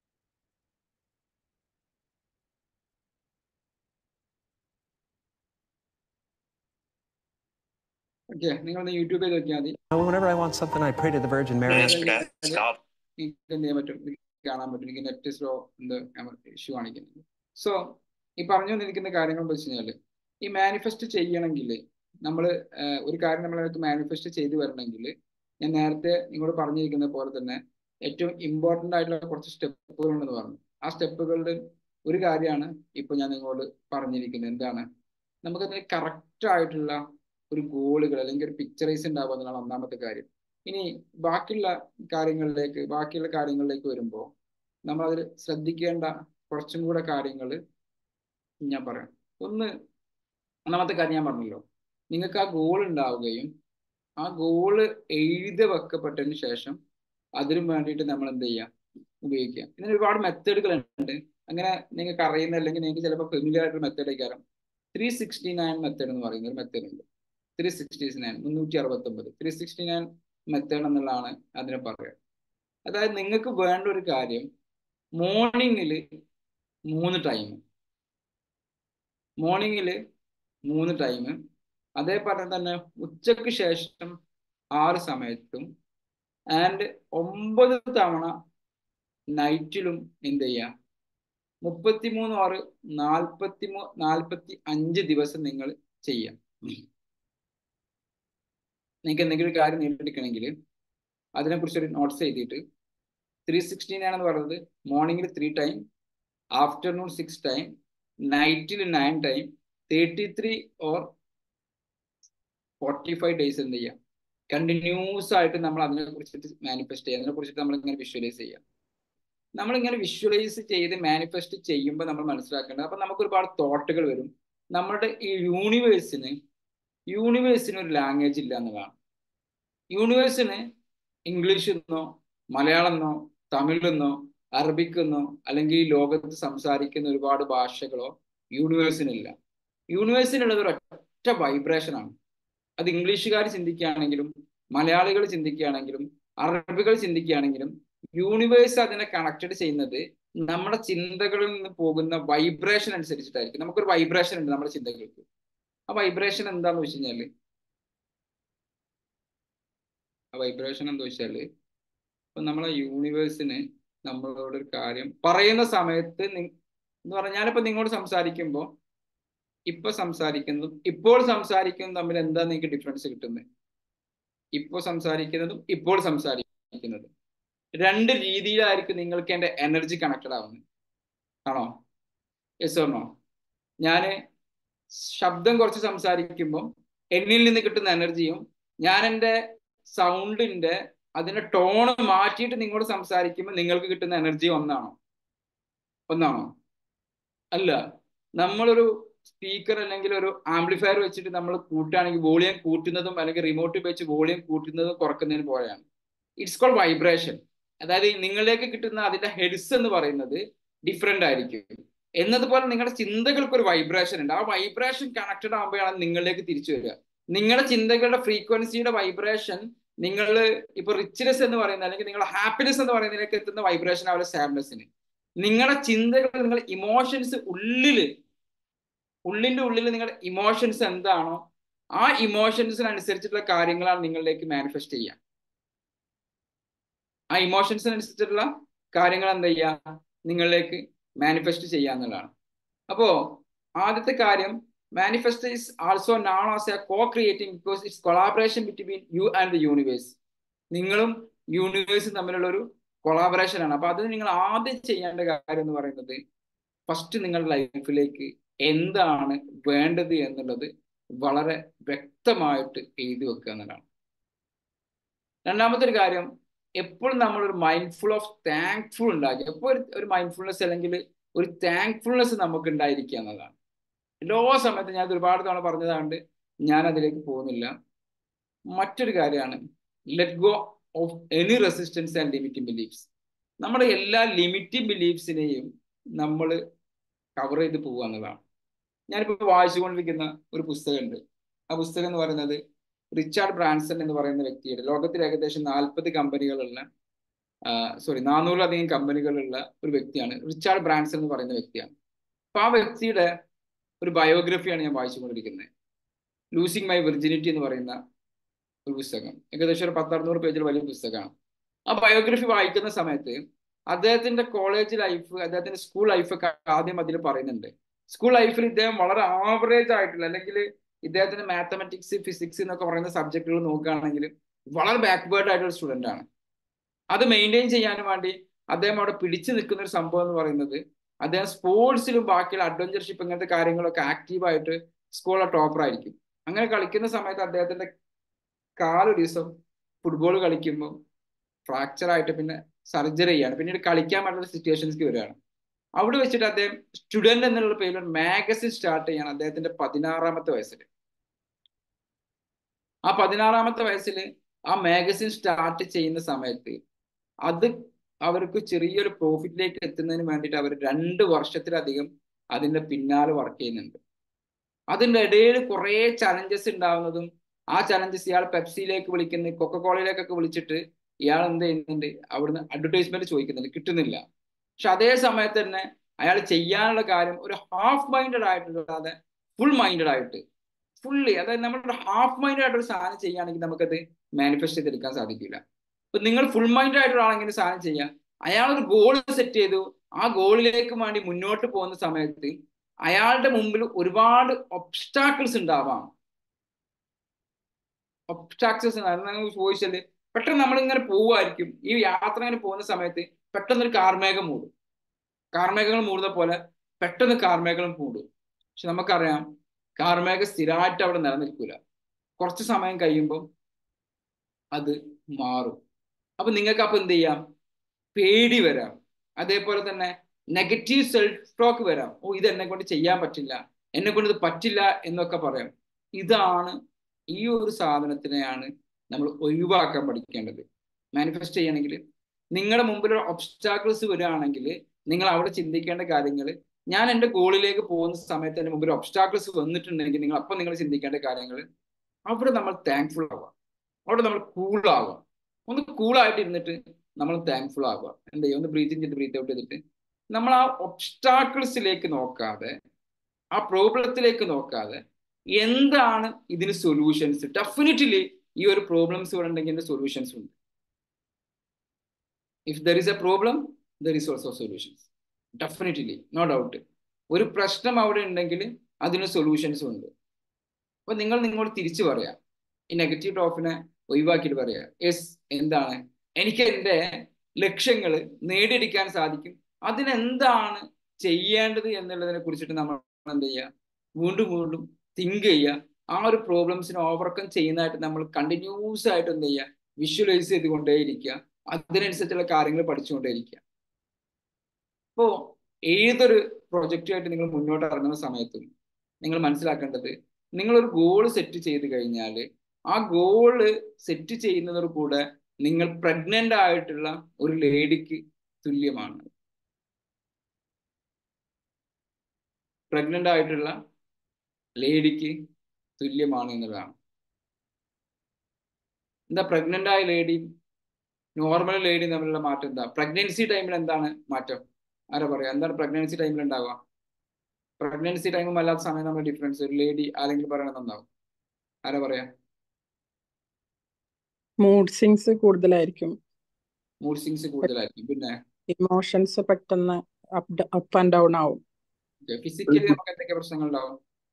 okay നിങ്ങൾ ഒന്ന് YouTube ചെയ്ത് നോക്കിയാൽ മതി whenever I want something, I pray to the Virgin Mary. ask God. God. നിങ്ങൾക്ക് എന്ത് ചെയ്യാൻ പറ്റും നിങ്ങൾക്ക് കാണാൻ പറ്റും എനിക്ക് നെറ്റ് സ്ലോ എന്ത് ഇഷ്യൂ കാണിക്കുന്നുണ്ട് സോ ഈ പറഞ്ഞുകൊണ്ടിരിക്കുന്ന കാര്യങ്ങൾ എന്ന് വെച്ച് കഴിഞ്ഞാൽ ഈ മാനിഫെസ്റ്റ് ചെയ്യണമെങ്കിൽ നമ്മൾ ഒരു കാര്യം നമ്മളതിനകത്ത് മാനിഫെസ്റ്റ് ചെയ്തു വരണമെങ്കിൽ ഞാൻ നേരത്തെ നിങ്ങളോട് പറഞ്ഞിരിക്കുന്ന പോലെ തന്നെ ഏറ്റവും ഇമ്പോർട്ടൻ്റ് ആയിട്ടുള്ള കുറച്ച് സ്റ്റെപ്പുകൾ ഉണ്ടെന്ന് പറഞ്ഞു ആ സ്റ്റെപ്പുകളുടെ ഒരു കാര്യമാണ് ഇപ്പൊ ഞാൻ നിങ്ങളോട് പറഞ്ഞിരിക്കുന്നത് എന്താണ് നമുക്കതിന് കറക്റ്റ് ആയിട്ടുള്ള ഒരു ഗോളുകൾ അല്ലെങ്കിൽ ഒരു പിക്ചറൈസ് ഉണ്ടാവുക എന്നുള്ളതാണ് ഒന്നാമത്തെ കാര്യം ഇനി ബാക്കിയുള്ള കാര്യങ്ങളിലേക്ക് ബാക്കിയുള്ള കാര്യങ്ങളിലേക്ക് വരുമ്പോൾ നമ്മൾ അതിൽ ശ്രദ്ധിക്കേണ്ട കുറച്ചും കൂടെ കാര്യങ്ങൾ ഞാൻ പറയാം ഒന്ന് ഒന്നാമത്തെ കാര്യം ഞാൻ പറഞ്ഞല്ലോ നിങ്ങൾക്ക് ആ ഗോൾ ഉണ്ടാവുകയും ആ ഗോള് എഴുതി വെക്കപ്പെട്ടതിന് ശേഷം അതിനും വേണ്ടിയിട്ട് നമ്മൾ എന്ത് ചെയ്യുക ഉപയോഗിക്കുക ഇതിന് ഒരുപാട് മെത്തേഡുകൾ ഉണ്ട് അങ്ങനെ നിങ്ങൾക്ക് അറിയുന്ന അല്ലെങ്കിൽ നിങ്ങൾക്ക് ചിലപ്പോൾ ഫെമിലിയർ ആയിട്ടുള്ള മെത്തേഡ് ആയിരിക്കാം ത്രീ സിക്സ്റ്റി നയൻ മെത്തേഡ് എന്ന് പറയുന്ന ഒരു മെത്തേഡ് ഉണ്ട് ത്രീ സിക്സ്റ്റി നയൻ മുന്നൂറ്റി അറുപത്തി ഒമ്പത് ത്രീ സിക്സ്റ്റി നയൻ മെത്തേഡ് എന്നുള്ളതാണ് അതിനെ പറയുക അതായത് നിങ്ങൾക്ക് വേണ്ട ഒരു കാര്യം മോർണിംഗിൽ മൂന്ന് ടൈം മോർണിംഗിൽ മൂന്ന് ടൈം അതേപോലെ തന്നെ ഉച്ചയ്ക്ക് ശേഷം ആറ് സമയത്തും ആൻഡ് ഒമ്പത് തവണ നൈറ്റിലും എന്ത് ചെയ്യുക മുപ്പത്തിമൂന്ന് ആറ് നാൽപ്പത്തി മൂ നാൽപ്പത്തി അഞ്ച് ദിവസം നിങ്ങൾ ചെയ്യാം നിങ്ങൾക്ക് എന്തെങ്കിലും ഒരു കാര്യം നേടിയെടുക്കണമെങ്കിൽ അതിനെക്കുറിച്ച് ഒരു നോട്ട്സ് എഴുതിയിട്ട് ത്രീ സിക്സ്റ്റീൻ ആണെന്ന് പറയുന്നത് മോർണിംഗിൽ three time afternoon six time നൈറ്റിൽ nine time thirty three or forty five days എന്ത് ചെയ്യാം കണ്ടിന്യൂസ് ആയിട്ട് നമ്മൾ അതിനെ കുറിച്ചിട്ട് മാനിഫെസ്റ്റ് ചെയ്യുക അതിനെ കുറിച്ചിട്ട് നമ്മൾ ഇങ്ങനെ വിഷ്വലൈസ് ചെയ്യാം നമ്മൾ ഇങ്ങനെ വിഷ്വലൈസ് ചെയ്ത് മാനിഫെസ്റ്റ് ചെയ്യുമ്പോൾ നമ്മൾ മനസ്സിലാക്കേണ്ടത് അപ്പൊ നമുക്ക് ഒരുപാട് തോട്ടുകൾ വരും നമ്മുടെ ഈ യൂണിവേഴ്സിന് യൂണിവേഴ്സിന് ഒരു ലാംഗ്വേജ് ഇല്ല എന്നതാണ് യൂണിവേഴ്സിന് ഇംഗ്ലീഷ് എന്നോ മലയാളം എന്നോ തമിഴെന്നോ അറബിക് എന്നോ അല്ലെങ്കിൽ ഈ ലോകത്ത് സംസാരിക്കുന്ന ഒരുപാട് ഭാഷകളോ യൂണിവേഴ്സിനില്ല യൂണിവേഴ്സിനുള്ളത് ഒരു ഒറ്റ വൈബ്രേഷനാണ് അത് ഇംഗ്ലീഷുകാർ ചിന്തിക്കുകയാണെങ്കിലും മലയാളികൾ ചിന്തിക്കുകയാണെങ്കിലും അറബികൾ ചിന്തിക്കുകയാണെങ്കിലും യൂണിവേഴ്സ് അതിനെ കണക്റ്റഡ് ചെയ്യുന്നത് നമ്മുടെ ചിന്തകളിൽ നിന്ന് പോകുന്ന വൈബ്രേഷൻ അനുസരിച്ചിട്ടായിരിക്കും നമുക്കൊരു വൈബ്രേഷൻ ഉണ്ട് നമ്മുടെ ചിന്തകൾക്ക് ആ വൈബ്രേഷൻ എന്താന്ന് വെച്ച് കഴിഞ്ഞാല് ആ വൈബ്രേഷൻ എന്താ വെച്ചാല് ഇപ്പൊ നമ്മളെ യൂണിവേഴ്സിന് നമ്മളോട് ഒരു കാര്യം പറയുന്ന സമയത്ത് എന്ന് പറഞ്ഞാൽ ഞാനിപ്പോ നിങ്ങളോട് സംസാരിക്കുമ്പോൾ ഇപ്പൊ സംസാരിക്കുന്നതും ഇപ്പോൾ സംസാരിക്കുന്നതും തമ്മിൽ എന്താ നിങ്ങൾക്ക് ഡിഫറൻസ് കിട്ടുന്നത് ഇപ്പോൾ സംസാരിക്കുന്നതും ഇപ്പോൾ സംസാരിക്കുന്നതും രണ്ട് രീതിയിലായിരിക്കും നിങ്ങൾക്ക് എൻ്റെ എനർജി കണക്റ്റഡ് ആവുന്നത് ആണോ യെസ് ഓർണോ ഞാൻ ശബ്ദം കുറച്ച് സംസാരിക്കുമ്പോൾ എന്നിൽ നിന്ന് കിട്ടുന്ന എനർജിയും ഞാൻ എൻ്റെ സൗണ്ടിന്റെ അതിന്റെ ടോണ് മാറ്റിയിട്ട് നിങ്ങളോട് സംസാരിക്കുമ്പോൾ നിങ്ങൾക്ക് കിട്ടുന്ന എനർജി ഒന്നാണോ ഒന്നാണോ അല്ല നമ്മളൊരു സ്പീക്കർ അല്ലെങ്കിൽ ഒരു ആംപ്ലിഫയർ വെച്ചിട്ട് നമ്മൾ കൂട്ടുകയാണെങ്കിൽ വോളിയം കൂട്ടുന്നതും അല്ലെങ്കിൽ റിമോട്ട് വെച്ച് വോളിയം കൂട്ടുന്നതും കുറക്കുന്നതിന് പോലെയാണ് ഇറ്റ്സ് കോൾഡ് വൈബ്രേഷൻ അതായത് നിങ്ങളിലേക്ക് കിട്ടുന്ന അതിന്റെ ഹെഡ്സ് എന്ന് പറയുന്നത് ഡിഫറെന്റ് ആയിരിക്കും എന്നതുപോലെ നിങ്ങളുടെ ചിന്തകൾക്ക് ഒരു വൈബ്രേഷൻ ഉണ്ട് ആ വൈബ്രേഷൻ കണക്റ്റഡ് ആകുമ്പോഴാണ് നിങ്ങളിലേക്ക് തിരിച്ചു വരിക നിങ്ങളുടെ ചിന്തകളുടെ ഫ്രീക്വൻസിയുടെ വൈബ്രേഷൻ നിങ്ങൾ ഇപ്പൊ റിച്ച്നെസ് എന്ന് പറയുന്ന അല്ലെങ്കിൽ നിങ്ങളുടെ ഹാപ്പിനെസ് എന്ന് പറയുന്നതിലേക്ക് എത്തുന്ന വൈബ്രേഷൻ ആവില്ല സാഡ്നെസ്സിന് നിങ്ങളുടെ ചിന്തകൾ നിങ്ങൾ ഇമോഷൻസ് ഉള്ളില് ഉള്ളിന്റെ ഉള്ളിൽ നിങ്ങളുടെ ഇമോഷൻസ് എന്താണോ ആ ഇമോഷൻസിനനുസരിച്ചിട്ടുള്ള കാര്യങ്ങളാണ് നിങ്ങളിലേക്ക് മാനിഫെസ്റ്റ് ചെയ്യുക ആ ഇമോഷൻസിനനുസരിച്ചിട്ടുള്ള കാര്യങ്ങൾ എന്താ ചെയ്യുക നിങ്ങളിലേക്ക് മാനിഫെസ്റ്റ് ചെയ്യുക എന്നുള്ളതാണ് അപ്പോ ആദ്യത്തെ കാര്യം manifest is also known as a co creating because it's collaboration between you and the universe നിങ്ങളും യൂണിവേഴ്സും തമ്മിലുള്ള ഒരു കൊളാബറേഷൻ ആണ് അപ്പൊ അത് നിങ്ങൾ ആദ്യം ചെയ്യേണ്ട കാര്യം എന്ന് പറയുന്നത് ഫസ്റ്റ് നിങ്ങളുടെ ലൈഫിലേക്ക് എന്താണ് വേണ്ടത് എന്നുള്ളത് വളരെ വ്യക്തമായിട്ട് എഴുതി വെക്കുക എന്നതാണ് രണ്ടാമത്തെ ഒരു കാര്യം എപ്പോഴും നമ്മളൊരു മൈൻഡ്ഫുൾ ഓഫ് താങ്ക്ഫുൾ ഉണ്ടാക്കി എപ്പോൾ ഒരു മൈൻഡ്ഫുൾനെസ് അല്ലെങ്കിൽ ഒരു താങ്ക്ഫുൾനെസ് നമുക്ക് ഉണ്ടായിരിക്കുക എന്നതാണ് എല്ലാ സമയത്തും ഞാൻ ഒരുപാട് തവണ പറഞ്ഞതുകൊണ്ട് ഞാൻ അതിലേക്ക് പോകുന്നില്ല മറ്റൊരു കാര്യമാണ് let go of any resistance and limiting beliefs നമ്മുടെ എല്ലാ ലിമിറ്റിംഗ് ബിലീഫ്സിനെയും നമ്മൾ കവർ ചെയ്ത് പോകുക എന്നുള്ളതാണ് ഞാനിപ്പോൾ വായിച്ചുകൊണ്ടിരിക്കുന്ന ഒരു പുസ്തകമുണ്ട് ആ പുസ്തകം എന്ന് പറയുന്നത് റിച്ചാർഡ് ബ്രാൻസൺ എന്ന് പറയുന്ന വ്യക്തിയുടെ ലോകത്തിൽ ഏകദേശം നാൽപ്പത് കമ്പനികളുള്ള സോറി നാനൂറിലധികം കമ്പനികളുള്ള ഒരു വ്യക്തിയാണ് റിച്ചാർഡ് ബ്രാൻസൺ എന്ന് പറയുന്ന വ്യക്തിയാണ് അപ്പൊ ആ വ്യക്തിയുടെ ഒരു ബയോഗ്രഫിയാണ് ഞാൻ വായിച്ചുകൊണ്ടിരിക്കുന്നത് ലൂസിങ് മൈ വിർജിനിറ്റി എന്ന് പറയുന്ന ഒരു പുസ്തകം ഏകദേശം ഒരു പത്തറുന്നൂറ് പേജിൽ വലിയ പുസ്തകമാണ് ആ ബയോഗ്രഫി വായിക്കുന്ന സമയത്ത് അദ്ദേഹത്തിന്റെ കോളേജ് ലൈഫ് അദ്ദേഹത്തിന്റെ സ്കൂൾ ലൈഫൊക്കെ ആദ്യം അതിൽ പറയുന്നുണ്ട് സ്കൂൾ ലൈഫിൽ ഇദ്ദേഹം വളരെ ആവറേജ് ആയിട്ടുള്ള അല്ലെങ്കിൽ ഇദ്ദേഹത്തിന്റെ മാത്തമെറ്റിക്സ് ഫിസിക്സ് എന്നൊക്കെ പറയുന്ന സബ്ജക്റ്റുകൾ നോക്കുകയാണെങ്കിൽ വളരെ ബാക്ക്വേർഡ് ആയിട്ടുള്ള സ്റ്റുഡൻ്റ് ആണ് അത് മെയിൻറ്റെയിൻ ചെയ്യാനും വേണ്ടി അദ്ദേഹം അവിടെ പിടിച്ചു നിൽക്കുന്ന ഒരു സംഭവം എന്ന് പറയുന്നത് അദ്ദേഹം സ്പോർട്സിലും ബാക്കിയുള്ള അഡ്വഞ്ചർഷിപ്പ് ഇങ്ങനത്തെ കാര്യങ്ങളൊക്കെ ആക്റ്റീവായിട്ട് സ്കൂളിലെ ടോപ്പർ ആയിരിക്കും അങ്ങനെ കളിക്കുന്ന സമയത്ത് അദ്ദേഹത്തിന്റെ കാലൊരു ദിവസം ഫുട്ബോൾ കളിക്കുമ്പോൾ ഫ്രാക്ചർ ആയിട്ട് പിന്നെ സർജറി ചെയ്യാണ് പിന്നീട് കളിക്കാൻ പറ്റുന്ന സിറ്റുവേഷൻസ്ക്ക് വരികയാണ് അവിടെ വെച്ചിട്ട് അദ്ദേഹം സ്റ്റുഡന്റ് എന്നുള്ള പേരിൽ ഒരു മാഗസിൻ സ്റ്റാർട്ട് ചെയ്യാണ് അദ്ദേഹത്തിന്റെ പതിനാറാമത്തെ വയസ്സിൽ ആ പതിനാറാമത്തെ വയസ്സിൽ ആ മാഗസിൻ സ്റ്റാർട്ട് ചെയ്യുന്ന സമയത്ത് അത് അവർക്ക് ചെറിയൊരു പ്രോഫിറ്റിലേക്ക് എത്തുന്നതിന് വേണ്ടിയിട്ട് അവർ രണ്ട് വർഷത്തിലധികം അതിന്റെ പിന്നാലെ വർക്ക് ചെയ്യുന്നുണ്ട് അതിന്റെ ഇടയിൽ കുറേ ചലഞ്ചസ് ഉണ്ടാവുന്നതും ആ ചലഞ്ചസ് ഇയാൾ പെപ്സിയിലേക്ക് വിളിക്കുന്ന കൊക്കക്കോളയിലേക്കൊക്കെ വിളിച്ചിട്ട് ഇയാൾ എന്ത് ചെയ്യുന്നുണ്ട് അവിടുന്ന് അഡ്വർടൈസ്മെന്റ് ചോദിക്കുന്നുണ്ട് കിട്ടുന്നില്ല പക്ഷെ അതേ സമയത്ത് തന്നെ അയാൾ ചെയ്യാനുള്ള കാര്യം ഒരു ഹാഫ് മൈൻഡഡ് ആയിട്ടല്ലാതെ ഫുൾ മൈൻഡഡ് ആയിട്ട് ഫുള്ളി അതായത് നമ്മൾ ഹാഫ് മൈൻഡഡ് ആയിട്ട് ഒരു സാധനം ചെയ്യുകയാണെങ്കിൽ നമുക്കത് മാനിഫെസ്റ്റ് ചെയ്തെടുക്കാൻ സാധിക്കില്ല ഇപ്പൊ നിങ്ങൾ ഫുൾ മൈൻഡഡ് ആയിട്ടുള്ള ആളെങ്കിലും സാധനം ചെയ്യാം അയാൾ ഒരു ഗോൾ സെറ്റ് ചെയ്തു ആ ഗോളിലേക്ക് വേണ്ടി മുന്നോട്ട് പോകുന്ന സമയത്ത് അയാളുടെ മുമ്പിൽ ഒരുപാട് ഒബ്സ്റ്റാക്കിൾസ് ഉണ്ടാവാം ഒബ്സ്റ്റാക്കിൾസ് ചോദിച്ചാല് പെട്ടെന്ന് നമ്മളിങ്ങനെ പോവുമായിരിക്കും ഈ യാത്ര ഇങ്ങനെ പോകുന്ന സമയത്ത് പെട്ടെന്ന് ഒരു കാർമേഘം മൂടും കാർമേഘങ്ങൾ മൂടുന്ന പോലെ പെട്ടെന്ന് കാർമേഘം മൂടും പക്ഷെ നമുക്കറിയാം കാർമേഘം സ്ഥിരമായിട്ട് അവിടെ നിലനിൽക്കൂല കുറച്ച് സമയം കഴിയുമ്പോൾ അത് മാറും അപ്പൊ നിങ്ങൾക്ക് അപ്പൊ എന്ത് ചെയ്യാം പേടി വരാം അതേപോലെ തന്നെ നെഗറ്റീവ് സെൽഫ് ടോക്ക് വരാം ഓ ഇത് എന്നെ കൊണ്ട് ചെയ്യാൻ പറ്റില്ല എന്നെ കൊണ്ട് ഇത് പറ്റില്ല എന്നൊക്കെ പറയാം ഇതാണ് ഈ ഒരു സാധനത്തിനെയാണ് നമ്മൾ ഒഴിവാക്കാൻ പഠിക്കേണ്ടത് മാനിഫെസ്റ്റ് ചെയ്യണമെങ്കിൽ നിങ്ങളുടെ മുമ്പിൽ ഒരു ഒബ്സ്റ്റാക്കിൾസ് വരികയാണെങ്കിൽ നിങ്ങൾ അവിടെ ചിന്തിക്കേണ്ട കാര്യങ്ങൾ ഞാൻ എൻ്റെ ഗോളിലേക്ക് പോകുന്ന സമയത്ത് എൻ്റെ മുമ്പിൽ ഒബ്സ്റ്റാക്കിൾസ് വന്നിട്ടുണ്ടെങ്കിൽ നിങ്ങൾ അപ്പം നിങ്ങൾ ചിന്തിക്കേണ്ട കാര്യങ്ങൾ അവിടെ നമ്മൾ താങ്ക്ഫുൾ ആവാം അവിടെ നമ്മൾ കൂളാവാം ഒന്ന് കൂളായിട്ട് ഇരുന്നിട്ട് നമ്മൾ താങ്ക്ഫുൾ ആവുക എന്താ ചെയ്യുക ഒന്ന് ബ്രീത്തിങ് ചെയ്ത് ബ്രീത്ത് ഔട്ട് ചെയ്തിട്ട് നമ്മൾ ആ ഒബ്സ്റ്റാക്കിൾസിലേക്ക് നോക്കാതെ ആ പ്രോബ്ലത്തിലേക്ക് നോക്കാതെ എന്താണ് ഇതിന് സൊല്യൂഷൻസ് ഡെഫിനറ്റ്ലി ഈ ഒരു പ്രോബ്ലംസ് ഇവിടെ ഉണ്ടെങ്കിൽ ഇതിന്റെ സൊല്യൂഷൻസ് ഉണ്ട് if there is a problem there is also solutions definitely no doubt ഒരു പ്രശ്നം അവിടെ ഉണ്ടെങ്കിൽ അതിന് സൊല്യൂഷൻസ് ഉണ്ട് അപ്പൊ നിങ്ങൾ നിങ്ങളോട് തിരിച്ചു പറയാം ഈ നെഗറ്റീവ് ടോപ്പിനെ ഒഴിവാക്കിയിട്ട് പറയാം യെസ് എന്താണ് എനിക്ക് എൻ്റെ ലക്ഷ്യങ്ങൾ നേടിയെടുക്കാൻ സാധിക്കും അതിനെന്താണ് ചെയ്യേണ്ടത് എന്നുള്ളതിനെ കുറിച്ചിട്ട് നമ്മൾ എന്ത് ചെയ്യുക വീണ്ടും വീണ്ടും തിങ്ക് ചെയ്യുക ആ ഒരു പ്രോബ്ലംസിനെ ഓവർകം ചെയ്യുന്നതായിട്ട് നമ്മൾ കണ്ടിന്യൂസ് ആയിട്ട് എന്ത് ചെയ്യുക വിഷ്വലൈസ് ചെയ്തുകൊണ്ടേയിരിക്കുക അതിനനുസരിച്ചുള്ള കാര്യങ്ങൾ പഠിച്ചുകൊണ്ടേയിരിക്കുക അപ്പോൾ ഏതൊരു പ്രൊജക്റ്റുമായിട്ട് നിങ്ങൾ മുന്നോട്ട് ഇറങ്ങുന്ന സമയത്തും നിങ്ങൾ മനസ്സിലാക്കേണ്ടത് നിങ്ങളൊരു ഗോൾ സെറ്റ് ചെയ്ത് കഴിഞ്ഞാൽ ആ ഗോള് സെറ്റ് ചെയ്യുന്നതോട് കൂടെ നിങ്ങൾ പ്രഗ്നന്റ് ആയിട്ടുള്ള ഒരു ലേഡിക്ക് തുല്യമാണ് പ്രഗ്നന്റ് ആയിട്ടുള്ള ലേഡിക്ക് തുല്യമാണ് എന്നുള്ളതാണ് എന്താ പ്രഗ്നന്റ് ആയ ലേഡി നോർമൽ ലേഡി തമ്മിലുള്ള മാറ്റം എന്താ പ്രഗ്നൻസി ടൈമിൽ എന്താണ് മാറ്റം ആരാ പറയാ എന്താണ് പ്രഗ്നൻസി ടൈമിൽ ഉണ്ടാവുക പ്രഗ്നൻസി ടൈമും അല്ലാത്ത സമയം നമ്മൾ ഡിഫറൻസ് ഒരു ലേഡി ആരെങ്കിലും പറയണത് എന്താവും ആരാ പറയാ മൂഡ് സിങ്സ് കൂടുതലായിരിക്കും മൂഡ് സിങ്സ് കൂടുതലായിരിക്കും പിന്നെ ഇമോഷൻസ് പെട്ടെന്ന് അപ്പ് അപ്പ് ആൻഡ് ഡൗൺ ആവും ഫിസിക്കലി നമുക്ക് എന്തൊക്കെ പ്രശ്നങ്ങൾ ഉണ്ടാവും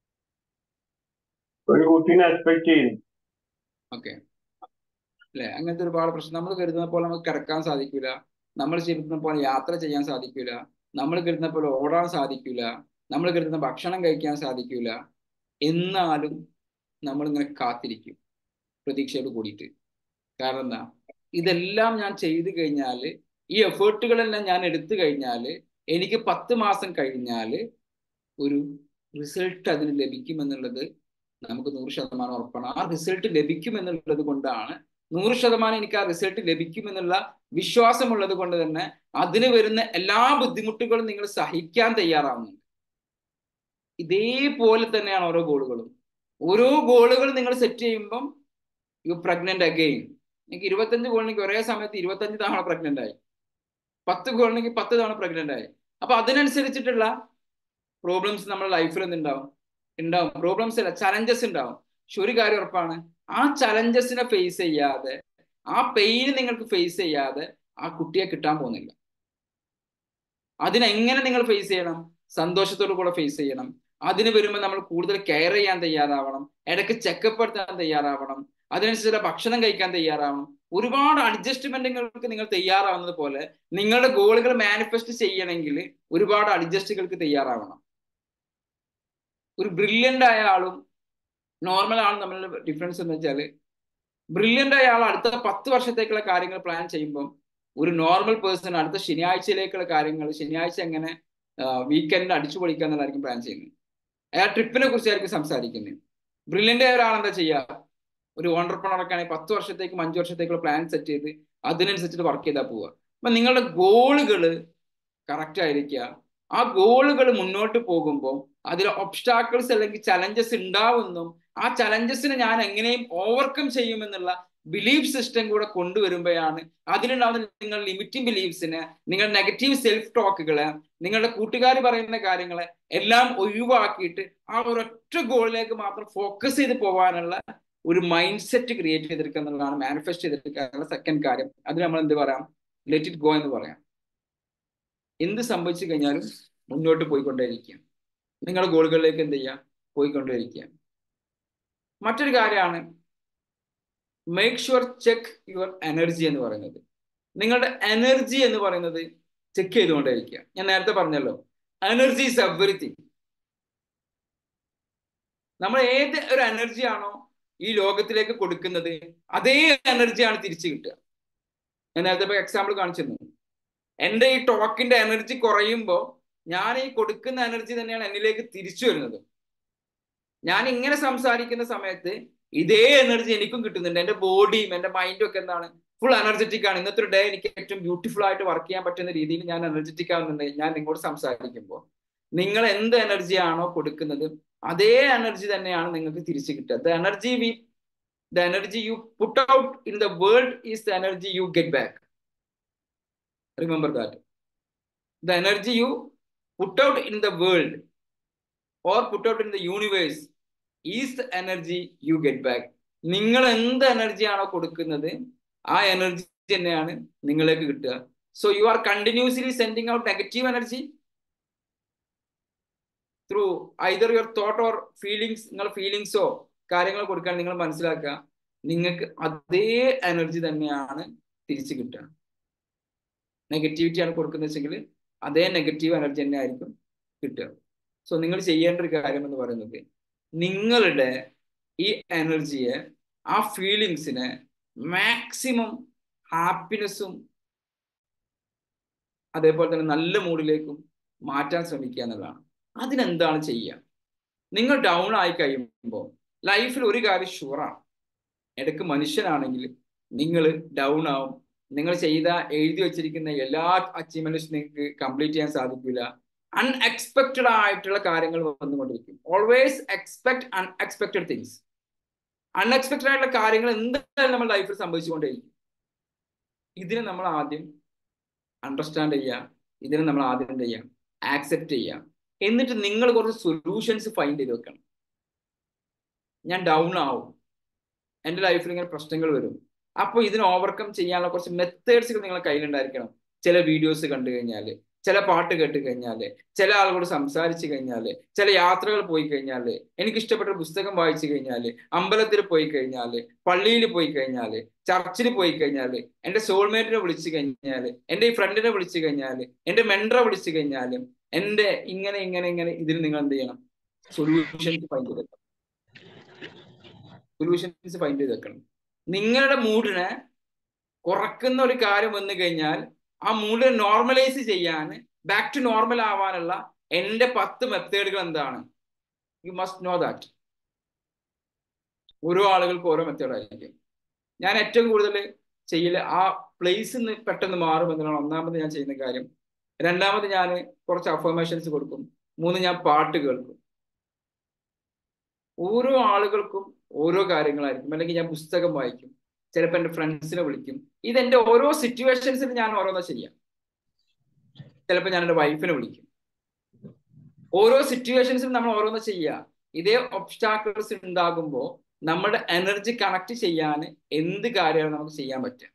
ഒരു കുട്ടീനെ എക്സ്പെക്ട് ചെയ്യും ഓക്കെ അല്ലെ അങ്ങനത്തെ ഒരുപാട് പ്രശ്നം നമ്മൾ കരുതുന്ന പോലെ നമുക്ക് കിടക്കാൻ സാധിക്കില്ല നമ്മൾ കരുതുന്ന പോലെ യാത്ര ചെയ്യാൻ സാധിക്കില്ല നമ്മൾ കരുതുന്ന പോലെ ഓടാൻ സാധിക്കില്ല നമ്മൾ കരുതുന്ന ഭക്ഷണം കഴിക്കാൻ സാധിക്കില്ല എന്നാലും നമ്മൾ ഇങ്ങനെ കാത്തിരിക്കും പ്രതീക്ഷയോട് കൂടിയിട്ട് കാരണം എന്താ ഇതെല്ലാം ഞാൻ ചെയ്തു കഴിഞ്ഞാൽ ഈ എഫേർട്ടുകളെല്ലാം ഞാൻ എടുത്തു കഴിഞ്ഞാൽ എനിക്ക് പത്ത് മാസം കഴിഞ്ഞാൽ ഒരു റിസൾട്ട് അതിന് ലഭിക്കുമെന്നുള്ളത് നമുക്ക് നൂറ് ശതമാനം ഉറപ്പാണ് ആ റിസൾട്ട് ലഭിക്കുമെന്നുള്ളത് കൊണ്ടാണ് നൂറ് ശതമാനം എനിക്ക് ആ റിസൾട്ട് ലഭിക്കുമെന്നുള്ള വിശ്വാസമുള്ളത് കൊണ്ട് തന്നെ അതിന് വരുന്ന എല്ലാ ബുദ്ധിമുട്ടുകളും നിങ്ങൾ സഹിക്കാൻ തയ്യാറാവുന്നുണ്ട് ഇതേപോലെ തന്നെയാണ് ഓരോ ഗോളുകളും ഓരോ ഗോളുകൾ നിങ്ങൾ സെറ്റ് ചെയ്യുമ്പം യു പ്രഗ്നന്റ് അഗെയിൻ എനിക്ക് ഇരുപത്തഞ്ച് ഗോളിനെങ്കിൽ ഒരേ സമയത്ത് ഇരുപത്തഞ്ച് തവണ പ്രഗ്നന്റ് ആയി പത്ത് ഗോളിനെങ്കിൽ പത്ത് തവണ പ്രഗ്നന്റ് ആയി അപ്പൊ അതിനനുസരിച്ചിട്ടുള്ള പ്രോബ്ലംസ് നമ്മുടെ ലൈഫിൽ എന്തുണ്ടാവും ഉണ്ടാവും പ്രോബ്ലംസ് അല്ല ചലഞ്ചസ് ഉണ്ടാവും പക്ഷെ ഒരു കാര്യം ഉറപ്പാണ് ആ ചലഞ്ചസിനെ ഫേസ് ചെയ്യാതെ ആ പെയിന് നിങ്ങൾക്ക് ഫേസ് ചെയ്യാതെ ആ കുട്ടിയെ കിട്ടാൻ പോകുന്നില്ല അതിനെങ്ങനെ നിങ്ങൾ ഫേസ് ചെയ്യണം സന്തോഷത്തോടു കൂടെ ഫേസ് ചെയ്യണം അതിന് വരുമ്പോൾ നമ്മൾ കൂടുതൽ കെയർ ചെയ്യാൻ തയ്യാറാവണം ഇടയ്ക്ക് ചെക്കപ്പ് എടുത്താൻ തയ്യാറാവണം അതിനനുസരിച്ച് ഭക്ഷണം കഴിക്കാൻ തയ്യാറാവണം ഒരുപാട് അഡ്ജസ്റ്റ്മെന്റുകൾക്ക് നിങ്ങൾ തയ്യാറാവുന്നത് പോലെ നിങ്ങളുടെ ഗോളുകൾ മാനിഫെസ്റ്റ് ചെയ്യണമെങ്കിൽ ഒരുപാട് അഡ്ജസ്റ്റുകൾക്ക് തയ്യാറാവണം ഒരു ബ്രില്യൻ്റ് ആയ ആളും നോർമൽ ആളും തമ്മിലുള്ള ഡിഫറൻസ് എന്ന് വെച്ചാൽ ബ്രില്യൻ്റ് ആയ ആൾ അടുത്ത പത്ത് വർഷത്തേക്കുള്ള കാര്യങ്ങൾ പ്ലാൻ ചെയ്യുമ്പം ഒരു നോർമൽ പേഴ്സൺ അടുത്ത ശനിയാഴ്ചയിലേക്കുള്ള കാര്യങ്ങൾ ശനിയാഴ്ച എങ്ങനെ വീക്കെൻഡിൽ അടിച്ചു പൊളിക്കുക എന്നുള്ളതായിരിക്കും പ്ലാൻ ചെയ്യുന്നത് അയാൾ ട്രിപ്പിനെ കുറിച്ചായിരിക്കും സംസാരിക്കുന്നത് ബ്രില്യൻ്റ് ആയ ഒരാൾ എന്താ ചെയ്യുക ഒരു ഓണ്ടർപ്രണറൊക്കെ ആണെങ്കിൽ പത്ത് വർഷത്തേക്കും അഞ്ച് വർഷത്തേക്കുള്ള പ്ലാൻ സെറ്റ് ചെയ്ത് അതിനനുസരിച്ചിട്ട് വർക്ക് ചെയ്താൽ പോവുക അപ്പൊ നിങ്ങളുടെ ഗോളുകൾ കറക്റ്റ് ആയിരിക്കുക ആ ഗോളുകൾ മുന്നോട്ട് പോകുമ്പോൾ അതിൽ ഒബ്സ്റ്റാക്കിൾസ് അല്ലെങ്കിൽ ചലഞ്ചസ് ഉണ്ടാവുമെന്നും ആ ചലഞ്ചസിനെ ഞാൻ എങ്ങനെയും ഓവർകം ചെയ്യുമെന്നുള്ള ബിലീഫ് സിസ്റ്റം കൂടെ കൊണ്ടുവരുമ്പോഴാണ് അതിലുണ്ടാവുന്ന നിങ്ങൾ ലിമിറ്റിംഗ് ബിലീഫ്സിന് നിങ്ങൾ നെഗറ്റീവ് സെൽഫ് ടോക്കുകള് നിങ്ങളുടെ കൂട്ടുകാർ പറയുന്ന കാര്യങ്ങളെ എല്ലാം ഒഴിവാക്കിയിട്ട് ആ ഒരൊറ്റ ഗോളിലേക്ക് മാത്രം ഫോക്കസ് ചെയ്ത് പോകാനുള്ള ഒരു മൈൻഡ് സെറ്റ് ക്രിയേറ്റ് ചെയ്തെടുക്കുക എന്നുള്ളതാണ് മാനിഫെസ്റ്റ് ചെയ്തെടുക്കാനുള്ള സെക്കൻഡ് കാര്യം അത് നമ്മൾ എന്ത് പറയാം ലെറ്റ് ഇറ്റ് ഗോ എന്ന് പറയാം എന്ത് സംഭവിച്ചു കഴിഞ്ഞാലും മുന്നോട്ട് പോയിക്കൊണ്ടേയിരിക്കുക നിങ്ങളുടെ ഗോളുകളിലേക്ക് എന്ത് ചെയ്യുക പോയിക്കൊണ്ടേയിരിക്കുക മറ്റൊരു കാര്യമാണ് make sure check your energy എന്ന് പറയുന്നത് നിങ്ങളുടെ എനർജി എന്ന് പറയുന്നത് ചെക്ക് ചെയ്തുകൊണ്ടേയിരിക്കുക ഞാൻ നേരത്തെ പറഞ്ഞല്ലോ എനർജി ഇസ് എവറിത്തിങ് നമ്മൾ ഏത് ഒരു എനർജി ആണോ ഈ ലോകത്തിലേക്ക് കൊടുക്കുന്നത് അതേ എനർജിയാണ് തിരിച്ചു കിട്ടുക ഞാൻ നേരത്തെ ഇപ്പൊ എക്സാമ്പിൾ കാണിച്ചിരുന്നു എന്റെ ഈ ടോക്കിന്റെ എനർജി കുറയുമ്പോൾ ഞാൻ ഈ കൊടുക്കുന്ന എനർജി തന്നെയാണ് എന്നിലേക്ക് തിരിച്ചു വരുന്നത് ഞാൻ ഇങ്ങനെ സംസാരിക്കുന്ന സമയത്ത് ഇതേ എനർജി എനിക്കും കിട്ടുന്നുണ്ട് എന്റെ ബോഡിയും എന്റെ മൈൻഡും ഒക്കെ എന്താണ് ഫുൾ എനർജറ്റിക് ആണ് ഇന്നത്തെ ഒരു ഡേ എനിക്ക് ഏറ്റവും ബ്യൂട്ടിഫുൾ ആയിട്ട് വർക്ക് ചെയ്യാൻ പറ്റുന്ന രീതിയിൽ ഞാൻ എനർജറ്റിക് ആവുന്നുണ്ട് ഞാൻ നിങ്ങളോട് സംസാരിക്കുമ്പോൾ നിങ്ങൾ എന്ത് എനർജി ആണോ കൊടുക്കുന്നത് അതേ എനർജി തന്നെയാണ് നിങ്ങൾക്ക് തിരിച്ചു കിട്ടുക the energy we the energy you put out in the world is the energy you get back remember that the energy you put out in the world or put out in the universe is the energy you get back നിങ്ങൾ എന്ത് energy ആണോ കൊടുക്കുന്നത് ആ energy തന്നെയാണ് നിങ്ങളിലേക്ക് കിട്ടുക so you are continuously sending out negative energy through either your thought or feelings നിങ്ങൾ ഫീലിങ്സോ കാര്യങ്ങൾ കൊടുക്കാൻ നിങ്ങൾ മനസ്സിലാക്കുക നിങ്ങൾക്ക് അതേ എനർജി തന്നെയാണ് തിരിച്ചു കിട്ടുക നെഗറ്റിവിറ്റി ആണ് കൊടുക്കുന്നത് വെച്ചെങ്കിൽ അതേ നെഗറ്റീവ് എനർജി തന്നെ ആയിരിക്കും കിട്ടുക സോ നിങ്ങൾ ചെയ്യേണ്ട ഒരു കാര്യം എന്ന് പറയുന്നത് നിങ്ങളുടെ ഈ എനർജിയെ ആ ഫീലിങ്സിനെ മാക്സിമം ഹാപ്പിനെസ്സും അതേപോലെ തന്നെ നല്ല മൂഡിലേക്കും മാറ്റാൻ ശ്രമിക്കുക എന്നുള്ളതാണ് അതിനെന്താണ് ചെയ്യുക നിങ്ങൾ ഡൗൺ ആയി കഴിയുമ്പോൾ ലൈഫിൽ ഒരു കാര്യം ഷുവറാണ് ഇടയ്ക്ക് മനുഷ്യനാണെങ്കിൽ നിങ്ങൾ ഡൗൺ ആവും നിങ്ങൾ ചെയ്ത എഴുതി വെച്ചിരിക്കുന്ന എല്ലാ അച്ചീവ്മെന്റ്സും നിങ്ങൾക്ക് കംപ്ലീറ്റ് ചെയ്യാൻ സാധിക്കില്ല അൺഎക്സ്പെക്റ്റഡ് ആയിട്ടുള്ള കാര്യങ്ങൾ വന്നുകൊണ്ടിരിക്കും always expect unexpected things unexpected ആയിട്ടുള്ള കാര്യങ്ങൾ എന്തായാലും നമ്മുടെ ലൈഫിൽ സംഭവിച്ചുകൊണ്ടേയിരിക്കും ഇതിനെ നമ്മൾ ആദ്യം അണ്ടർസ്റ്റാൻഡ് ചെയ്യുക ഇതിനെ നമ്മൾ ആദ്യം എന്ത് ചെയ്യാം ആക്സെപ്റ്റ് ചെയ്യുക എന്നിട്ട് നിങ്ങൾ കുറച്ച് സൊല്യൂഷൻസ് ഫൈൻഡ് ചെയ്ത് വെക്കണം ഞാൻ ഡൗൺ ആവും എൻ്റെ ലൈഫിൽ ഇങ്ങനെ പ്രശ്നങ്ങൾ വരും അപ്പോൾ ഇതിനെ ഓവർകം ചെയ്യാനുള്ള കുറച്ച് മെത്തേഡ്സുകൾ നിങ്ങളുടെ കയ്യിലുണ്ടായിരിക്കണം ചില വീഡിയോസ് കണ്ടു കഴിഞ്ഞാൽ ചില പാട്ട് കേട്ട് കഴിഞ്ഞാൽ ചില ആളുകളോട് സംസാരിച്ചു കഴിഞ്ഞാൽ ചില യാത്രകൾ പോയി കഴിഞ്ഞാൽ എനിക്ക് ഇഷ്ടപ്പെട്ട പുസ്തകം വായിച്ചു കഴിഞ്ഞാൽ അമ്പലത്തിൽ പോയി കഴിഞ്ഞാൽ പള്ളിയിൽ പോയി കഴിഞ്ഞാൽ ചർച്ചിൽ പോയി കഴിഞ്ഞാൽ എൻ്റെ സോൾമേറ്റിനെ വിളിച്ചു കഴിഞ്ഞാൽ എൻ്റെ ഈ ഫ്രണ്ടിനെ വിളിച്ചു കഴിഞ്ഞാൽ എൻ്റെ മെൻഡറെ വിളിച്ചു കഴിഞ്ഞാൽ എൻ്റെ ഇങ്ങനെ ഇങ്ങനെ ഇങ്ങനെ ഇതിന് നിങ്ങൾ എന്ത് ചെയ്യണം സൊല്യൂഷൻസ് ഫൈൻഡ് ചെയ്ത് വെക്കണം സൊല്യൂഷൻസ് ഫൈൻഡ് ചെയ്ത് വെക്കണം നിങ്ങളുടെ മൂഡിനെ കുറക്കുന്ന ഒരു കാര്യം വന്നു കഴിഞ്ഞാൽ ആ മൂഡിനെ നോർമലൈസ് ചെയ്യാൻ ബാക്ക് ടു നോർമൽ ആവാനുള്ള എൻ്റെ പത്ത് മെത്തേഡുകൾ എന്താണ് യു മസ്റ്റ് നോ ദാറ്റ് ഓരോ ആളുകൾക്ക് ഓരോ മെത്തേഡായിരിക്കും ഞാൻ ഏറ്റവും കൂടുതൽ ചെയ്യല് ആ പ്ലേസിൽ നിന്ന് പെട്ടെന്ന് മാറും എന്നതാണ് ഒന്നാമത് ഞാൻ ചെയ്യുന്ന കാര്യം രണ്ടാമത് ഞാൻ കുറച്ച് അഫർമേഷൻസ് കൊടുക്കും മൂന്ന് ഞാൻ പാട്ട് കേൾക്കും ഓരോ ആളുകൾക്കും ഓരോ കാര്യങ്ങളായിരിക്കും അല്ലെങ്കിൽ ഞാൻ പുസ്തകം വായിക്കും ചിലപ്പോൾ എൻ്റെ ഫ്രണ്ട്സിനെ വിളിക്കും ഇതെന്റെ ഓരോ സിറ്റുവേഷൻസിൽ ഞാൻ ഓരോന്നാ ചെയ്യാം ചിലപ്പോൾ ഞാൻ എൻ്റെ വൈഫിനെ വിളിക്കും ഓരോ സിറ്റുവേഷൻസിലും നമ്മൾ ഓരോന്ന് ചെയ്യുക ഇതേ ഒബ്സ്റ്റാക്കിൾസ് ഉണ്ടാകുമ്പോൾ നമ്മുടെ എനർജി കണക്ട് ചെയ്യാൻ എന്ത് കാര്യമാണ് നമുക്ക് ചെയ്യാൻ പറ്റുക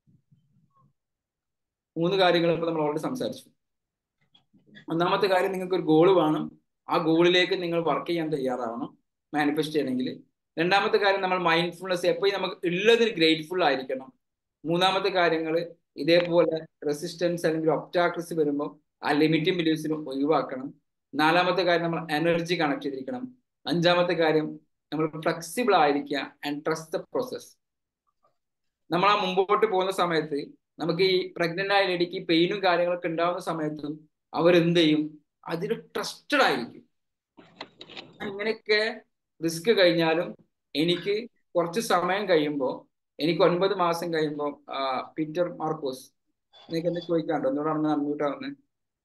മൂന്ന് കാര്യങ്ങൾ ഇപ്പോൾ നമ്മൾ ഓൾറെഡി സംസാരിച്ചു ഒന്നാമത്തെ കാര്യം നിങ്ങൾക്ക് ഒരു ഗോൾ വേണം ആ ഗോളിലേക്ക് നിങ്ങൾ വർക്ക് ചെയ്യാൻ തയ്യാറാവണം മാനിഫെസ്റ്റ് ചെയ്യണമെങ്കിൽ രണ്ടാമത്തെ കാര്യം നമ്മൾ മൈൻഡ്ഫുൾനെസ് എപ്പോഴും നമുക്ക് ഉള്ളതിന് ഗ്രേറ്റ്ഫുൾ ആയിരിക്കണം മൂന്നാമത്തെ കാര്യങ്ങൾ ഇതേപോലെ റെസിസ്റ്റൻസ് അല്ലെങ്കിൽ ഒബ്റ്റാക്കിൾസ് വരുമ്പോൾ ആ ലിമിറ്റിംഗ് ബിലീഫ്സിന് ഒഴിവാക്കണം നാലാമത്തെ കാര്യം നമ്മൾ എനർജി കണക്ട് ചെയ്തിരിക്കണം അഞ്ചാമത്തെ കാര്യം നമ്മൾ ഫ്ലെക്സിബിൾ ആയിരിക്കുക ആൻഡ് ട്രസ്റ്റ് ദ പ്രോസസ് നമ്മൾ ആ മുമ്പോട്ട് പോകുന്ന സമയത്ത് നമുക്ക് ഈ പ്രഗ്നന്റ് ആയ ലേഡിക്ക് പെയിനും കാര്യങ്ങളൊക്കെ ഉണ്ടാവുന്ന സമയത്തും അവരെന്ത് ചെയ്യും അതിൽ ട്രസ്റ്റഡ് ആയിരിക്കും ഇങ്ങനെയൊക്കെ റിസ്ക് കഴിഞ്ഞാലും എനിക്ക് കുറച്ച് സമയം കഴിയുമ്പോൾ എനിക്ക് ഒൻപത് മാസം കഴിയുമ്പോൾ പീറ്റർ മാർക്കോസ് നിങ്ങൾക്ക് എന്താ ചോദിക്കാണ്ടോ ഒന്നുകൂടെ അങ്ങനെ അൺമ്യൂട്ട് ആവുന്നത്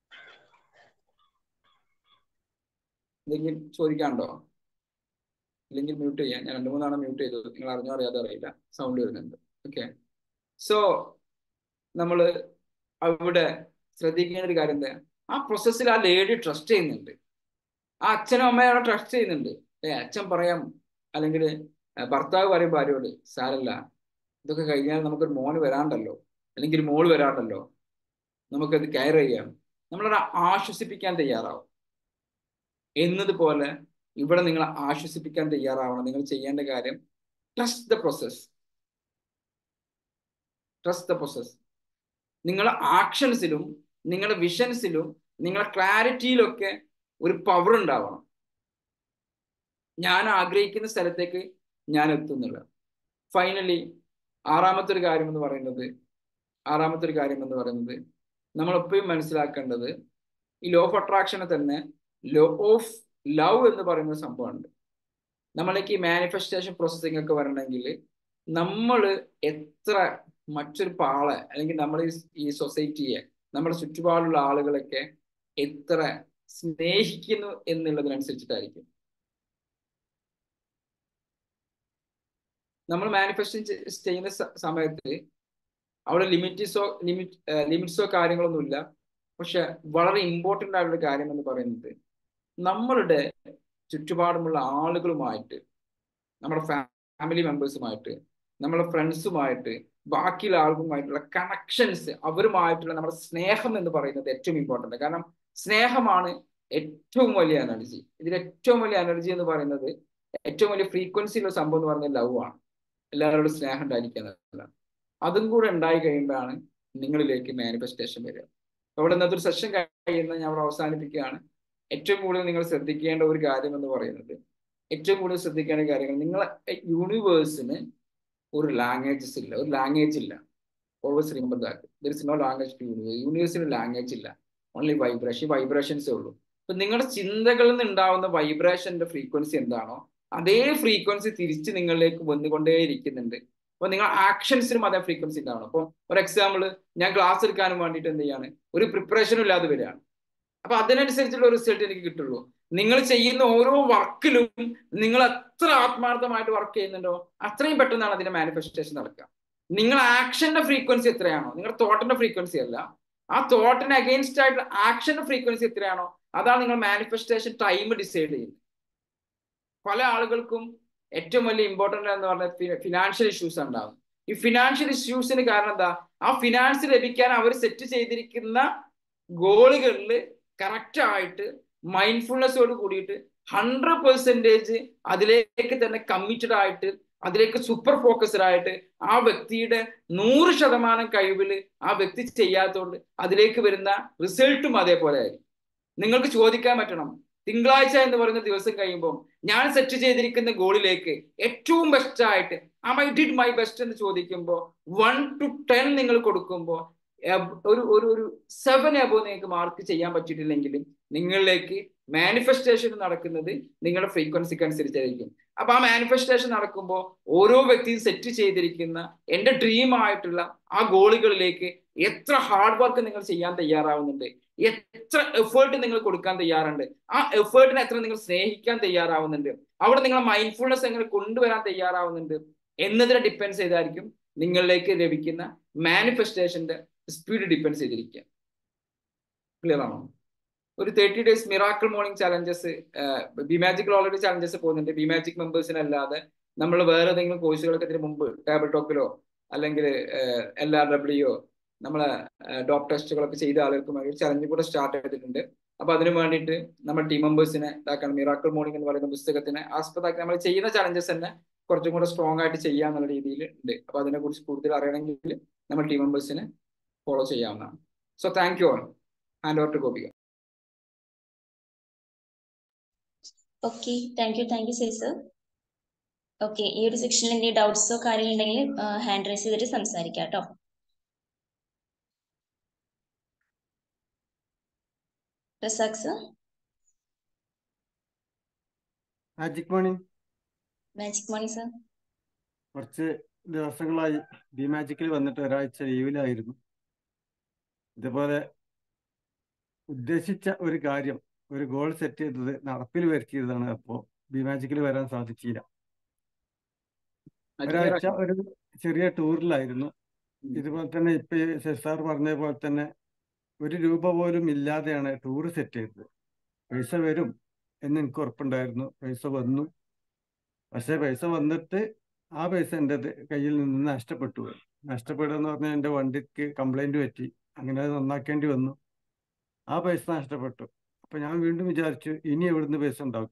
എന്തെങ്കിലും ചോദിക്കാണ്ടോ ഇല്ലെങ്കിൽ മ്യൂട്ട് ചെയ്യാം ഞാൻ രണ്ട് മൂന്നാണ് മ്യൂട്ട് ചെയ്തത് നിങ്ങൾ അറിഞ്ഞോ അറിയാതെ അറിയില്ല സൗണ്ട് വരുന്നുണ്ട് ഓക്കെ സോ നമ്മൾ അവിടെ ശ്രദ്ധിക്കേണ്ട ഒരു കാര്യം എന്താ ആ പ്രോസസ്സിൽ ആ ലേഡി ട്രസ്റ്റ് ചെയ്യുന്നുണ്ട് ആ അച്ഛനും അമ്മയും അവിടെ ട്രസ്റ്റ് ചെയ്യുന്നുണ്ട് ഏ അച്ഛൻ പറയാം അല്ലെങ്കിൽ ഭർത്താവ് പറയും ഭാര്യയോട് സാരല്ല ഇതൊക്കെ കഴിഞ്ഞാൽ നമുക്കൊരു മോന് വരാണ്ടല്ലോ അല്ലെങ്കിൽ ഒരു മോള് വരാണ്ടല്ലോ നമുക്കത് കെയർ ചെയ്യാം നമ്മളവിടെ ആശ്വസിപ്പിക്കാൻ തയ്യാറാവും എന്നതുപോലെ ഇവിടെ നിങ്ങൾ ആശ്വസിപ്പിക്കാൻ തയ്യാറാവണം നിങ്ങൾ ചെയ്യേണ്ട കാര്യം trust the process trust the process നിങ്ങളുടെ ആക്ഷൻസിലും നിങ്ങളുടെ വിഷൻസിലും നിങ്ങളുടെ ക്ലാരിറ്റിയിലൊക്കെ ഒരു പവർ ഉണ്ടാവണം ഞാൻ ആഗ്രഹിക്കുന്ന സ്ഥലത്തേക്ക് ഞാൻ എത്തുന്നില്ല ഫൈനലി ആറാമത്തെ ഒരു കാര്യം എന്ന് പറയുന്നത് ആറാമത്തെ ഒരു കാര്യം എന്ന് പറയുന്നത് നമ്മൾ എപ്പോഴും മനസ്സിലാക്കേണ്ടത് ഈ ലോ ഓഫ് അട്രാക്ഷനെ തന്നെ ലോ ഓഫ് ലവ് എന്ന് പറയുന്ന സംഭവമുണ്ട് നമ്മളേക്ക് ഈ മാനിഫെസ്റ്റേഷൻ പ്രോസസ്സിംഗ് ഒക്കെ വരണമെങ്കിൽ നമ്മൾ എത്ര മറ്റൊരു പാളെ അല്ലെങ്കിൽ നമ്മൾ ഈ സൊസൈറ്റിയെ നമ്മുടെ ചുറ്റുപാടുള്ള ആളുകളൊക്കെ എത്ര സ്നേഹിക്കുന്നു എന്നുള്ളതിനനുസരിച്ചിട്ടായിരിക്കും നമ്മൾ മാനിഫെസ്റ്റേഷൻ ചെയ്യുന്ന സമയത്ത് അവിടെ ലിമിറ്റീസോ ലിമിറ്റ് ലിമിറ്റ്സോ കാര്യങ്ങളൊന്നുമില്ല പക്ഷെ വളരെ ഇമ്പോർട്ടൻ്റ് ആയിട്ടുള്ള കാര്യം എന്ന് പറയുന്നത് നമ്മളുടെ ചുറ്റുപാടുമുള്ള ആളുകളുമായിട്ട് നമ്മുടെ ഫാമിലി മെമ്പേഴ്സുമായിട്ട് നമ്മുടെ ഫ്രണ്ട്സുമായിട്ട് ബാക്കിയുള്ള ആളുകളുമായിട്ടുള്ള കണക്ഷൻസ് അവരുമായിട്ടുള്ള നമ്മുടെ സ്നേഹം എന്ന് പറയുന്നത് ഏറ്റവും ഇമ്പോർട്ടൻ്റ് കാരണം സ്നേഹമാണ് ഏറ്റവും വലിയ എനർജി ഇതിൽ ഏറ്റവും വലിയ എനർജി എന്ന് പറയുന്നത് ഏറ്റവും വലിയ ഫ്രീക്വൻസി ഉള്ള സംഭവം എന്ന് പറയുന്നത് ലവ് ആണ് എല്ലാവരോടും സ്നേഹം ഉണ്ടായിരിക്കുക എന്നുള്ളതാണ് അതും കൂടെ ഉണ്ടായി കഴിയുമ്പോഴാണ് നിങ്ങളിലേക്ക് മാനിഫെസ്റ്റേഷൻ വരിക അവിടെ ഇന്നത്തെ ഒരു സെഷൻ കഴിയുന്ന ഞാൻ അവിടെ അവസാനിപ്പിക്കുകയാണ് ഏറ്റവും കൂടുതൽ നിങ്ങൾ ശ്രദ്ധിക്കേണ്ട ഒരു കാര്യം എന്ന് പറയുന്നത് ഏറ്റവും കൂടുതൽ ശ്രദ്ധിക്കേണ്ട കാര്യങ്ങൾ നിങ്ങളെ യൂണിവേഴ്സിന് ഒരു ലാംഗ്വേജസ് ഇല്ല ഒരു ലാംഗ്വേജ് ഇല്ല always remember that there is no language to universe യൂണിവേഴ്സിന് ലാംഗ്വേജ് ഇല്ല ഓൺലി വൈബ്രേഷൻ വൈബ്രേഷൻസേ ഉള്ളൂ അപ്പൊ നിങ്ങളുടെ ചിന്തകളിൽ നിന്ന് ഉണ്ടാവുന്ന വൈബ്രേഷന്റെ ഫ്രീക്വൻസി എന്താണോ അതേ ഫ്രീക്വൻസി തിരിച്ച് നിങ്ങളിലേക്ക് വന്നുകൊണ്ടേയിരിക്കുന്നുണ്ട് അപ്പൊ നിങ്ങൾ ആക്ഷൻസിനും അതേ ഫ്രീക്വൻസി ഉണ്ടാവണം അപ്പൊ ഒരു എക്സാമ്പിൾ ഞാൻ ക്ലാസ് എടുക്കാനും വേണ്ടിയിട്ട് എന്ത് ചെയ്യാണ് ഒരു പ്രിപ്പറേഷനും ഇല്ലാതെ വരികയാണ് അപ്പൊ അതിനനുസരിച്ചുള്ള റിസൾട്ട് എനിക്ക് കിട്ടുള്ളൂ നിങ്ങൾ ചെയ്യുന്ന ഓരോ വർക്കിലും നിങ്ങൾ എത്ര ആത്മാർത്ഥമായിട്ട് വർക്ക് ചെയ്യുന്നുണ്ടോ അത്രയും പെട്ടെന്നാണ് അതിന്റെ മാനിഫെസ്റ്റേഷൻ നടക്കുക നിങ്ങൾ ആക്ഷന്റെ ഫ്രീക്വൻസി എത്രയാണോ നിങ്ങളുടെ തോട്ടിന്റെ ഫ്രീക്വൻസി അല്ല ആ തോട്ടിന് അഗെയിൻസ്റ്റ് ആയിട്ടുള്ള ആക്ഷന്റെ ഫ്രീക്വൻസി എത്രയാണോ അതാണ് നിങ്ങൾ മാനിഫെസ്റ്റേഷൻ ടൈം ഡിസൈഡ് ചെയ്യുന്നത് പല ആളുകൾക്കും ഏറ്റവും വലിയ ഇമ്പോർട്ടൻ്റ് എന്ന് പറഞ്ഞ ഫിനാൻഷ്യൽ ഇഷ്യൂസ് ഉണ്ടാവും ഈ ഫിനാൻഷ്യൽ ഇഷ്യൂസിന് കാരണം എന്താ ആ ഫിനാൻസ് ലഭിക്കാൻ അവർ സെറ്റ് ചെയ്തിരിക്കുന്ന ഗോളുകളിൽ കറക്റ്റ് ആയിട്ട് മൈൻഡ്ഫുൾനെസ്സോട് കൂടിയിട്ട് ഹൺഡ്രഡ് പെർസെൻറ്റേജ് അതിലേക്ക് തന്നെ കമ്മിറ്റഡ് ആയിട്ട് അതിലേക്ക് സൂപ്പർ ഫോക്കസ്ഡ് ആയിട്ട് ആ വ്യക്തിയുടെ നൂറ് ശതമാനം കഴിവിൽ ആ വ്യക്തി ചെയ്യാത്തതുകൊണ്ട് അതിലേക്ക് വരുന്ന റിസൾട്ടും അതേപോലെ ആയിരിക്കും നിങ്ങൾക്ക് ചോദിക്കാൻ പറ്റണം തിങ്കളാഴ്ച എന്ന് പറയുന്ന ദിവസം കഴിയുമ്പോൾ ഞാൻ സെറ്റ് ചെയ്തിരിക്കുന്ന ഗോളിലേക്ക് ഏറ്റവും ബെസ്റ്റ് ആയിട്ട് ആ ഐ ഡിഡ് മൈ ബെസ്റ്റ് എന്ന് ചോദിക്കുമ്പോൾ വൺ ടു ടെൻ നിങ്ങൾ കൊടുക്കുമ്പോൾ ഒരു ഒരു ഒരു സെവൻ എബോ നിങ്ങൾക്ക് മാർക്ക് ചെയ്യാൻ പറ്റിയിട്ടില്ലെങ്കിലും നിങ്ങളിലേക്ക് മാനിഫെസ്റ്റേഷൻ നടക്കുന്നത് നിങ്ങളുടെ ഫ്രീക്വൻസിക്ക് അനുസരിച്ചായിരിക്കും അപ്പൊ ആ മാനിഫെസ്റ്റേഷൻ നടക്കുമ്പോൾ ഓരോ വ്യക്തിയും സെറ്റ് ചെയ്തിരിക്കുന്ന എന്റെ ഡ്രീം ആയിട്ടുള്ള ആ ഗോളുകളിലേക്ക് എത്ര ഹാർഡ് വർക്ക് നിങ്ങൾ ചെയ്യാൻ തയ്യാറാവുന്നുണ്ട് എത്ര എഫേർട്ട് നിങ്ങൾ കൊടുക്കാൻ തയ്യാറുണ്ട് ആ എഫേർട്ടിനെ എത്ര നിങ്ങൾ സ്നേഹിക്കാൻ തയ്യാറാവുന്നുണ്ട് അവിടെ നിങ്ങൾ മൈൻഡ്ഫുൾനെസ് എങ്ങനെ കൊണ്ടുവരാൻ തയ്യാറാവുന്നുണ്ട് എന്നതിനെ ഡിപ്പെൻഡ് ചെയ്തായിരിക്കും നിങ്ങളിലേക്ക് ലഭിക്കുന്ന മാനിഫെസ്റ്റേഷന്റെ സ്പീഡ് ഡിപ്പെൻഡ് ചെയ്തിരിക്കുക ക്ലിയർ ആണോ ഒരു thirty days miracle morning challenges ബിമാജിക്കിൽ ഓൾറെഡി ചലഞ്ചസ് പോകുന്നുണ്ട് ബിമാജിക് മെമ്പേഴ്സിന് അല്ലാതെ നമ്മൾ വേറെ ഏതെങ്കിലും കോഴ്സുകളൊക്കെ ഇതിന് മുമ്പ് ടേബിൾ ടോക്കിലോ അല്ലെങ്കിൽ എൽ ആർ ഡബ്ല്യു നമ്മളെ ഡോപ്പ് ടെസ്റ്റുകളൊക്കെ ചെയ്ത ആളുകൾക്ക് വേണ്ടി ഒരു ചലഞ്ച് കൂടെ സ്റ്റാർട്ട് ചെയ്തിട്ടുണ്ട് അപ്പൊ അതിന് വേണ്ടിയിട്ട് നമ്മൾ ടീം മെമ്പേഴ്സിനെ ഇതാക്കണം മിറാക്കിൾ മോർണിംഗ് എന്ന് പറയുന്ന പുസ്തകത്തിനെ ആസ്പദമാക്കി നമ്മൾ ചെയ്യുന്ന ചലഞ്ചസ് തന്നെ കുറച്ചും കൂടെ സ്ട്രോങ് ആയിട്ട് ചെയ്യാന്നുള്ള രീതിയിൽ ഉണ്ട് അപ്പൊ അതിനെ കുറിച്ച് കൂടുതൽ അറിയണമെങ്കിൽ നമ്മൾ ടീം മെമ്പേഴ്സിനെ ഫോളോ ചെയ്യാവുന്നതാണ് so thank you all hand over to Gopika okay thank you thank you sir okay ഈ ഒരു സെക്ഷനിൽ എന്തെങ്കിലും ഡൗട്ട്സോ കാര്യങ്ങളുണ്ടെങ്കിൽ ഹാൻഡ് റൈസ് ചെയ്തിട്ട് സംസാരിക്കാം കേട്ടോ Razak sir magic morning magic morning sir കുറച്ച് ദിവസങ്ങളായി ബി മാജിക്കിൽ വന്നിട്ട് ഒരാഴ്ച ലീവിലായിരുന്നു ഇതുപോലെ ഉദ്ദേശിച്ച ഒരു കാര്യം ഒരു ഗോൾ സെറ്റ് ചെയ്തത് നടപ്പിൽ വരുത്തിയതാണ് അപ്പോൾ ബി മാജിക്കിൽ വരാൻ സാധിച്ചില്ല ഒരാഴ്ച ഒരു ചെറിയ ടൂറിലായിരുന്നു ഇതുപോലെ തന്നെ ഇപ്പൊ സാർ പറഞ്ഞ പോലെ തന്നെ ഒരു രൂപ പോലും ഇല്ലാതെയാണ് ടൂർ സെറ്റ് ചെയ്തത് പൈസ വരും എന്ന് എനിക്ക് ഉറപ്പുണ്ടായിരുന്നു പൈസ വന്നു പക്ഷെ പൈസ വന്നിട്ട് ആ പൈസ എൻ്റെ കയ്യിൽ നിന്ന് നഷ്ടപ്പെട്ടു പോയി നഷ്ടപ്പെടുക എന്ന് പറഞ്ഞാൽ എൻ്റെ വണ്ടിക്ക് കംപ്ലൈന്റ് പറ്റി അങ്ങനെ അത് നന്നാക്കേണ്ടി വന്നു ആ പൈസ നഷ്ടപ്പെട്ടു അപ്പൊ ഞാൻ വീണ്ടും വിചാരിച്ചു ഇനി എവിടുന്ന് പൈസ ഉണ്ടാവും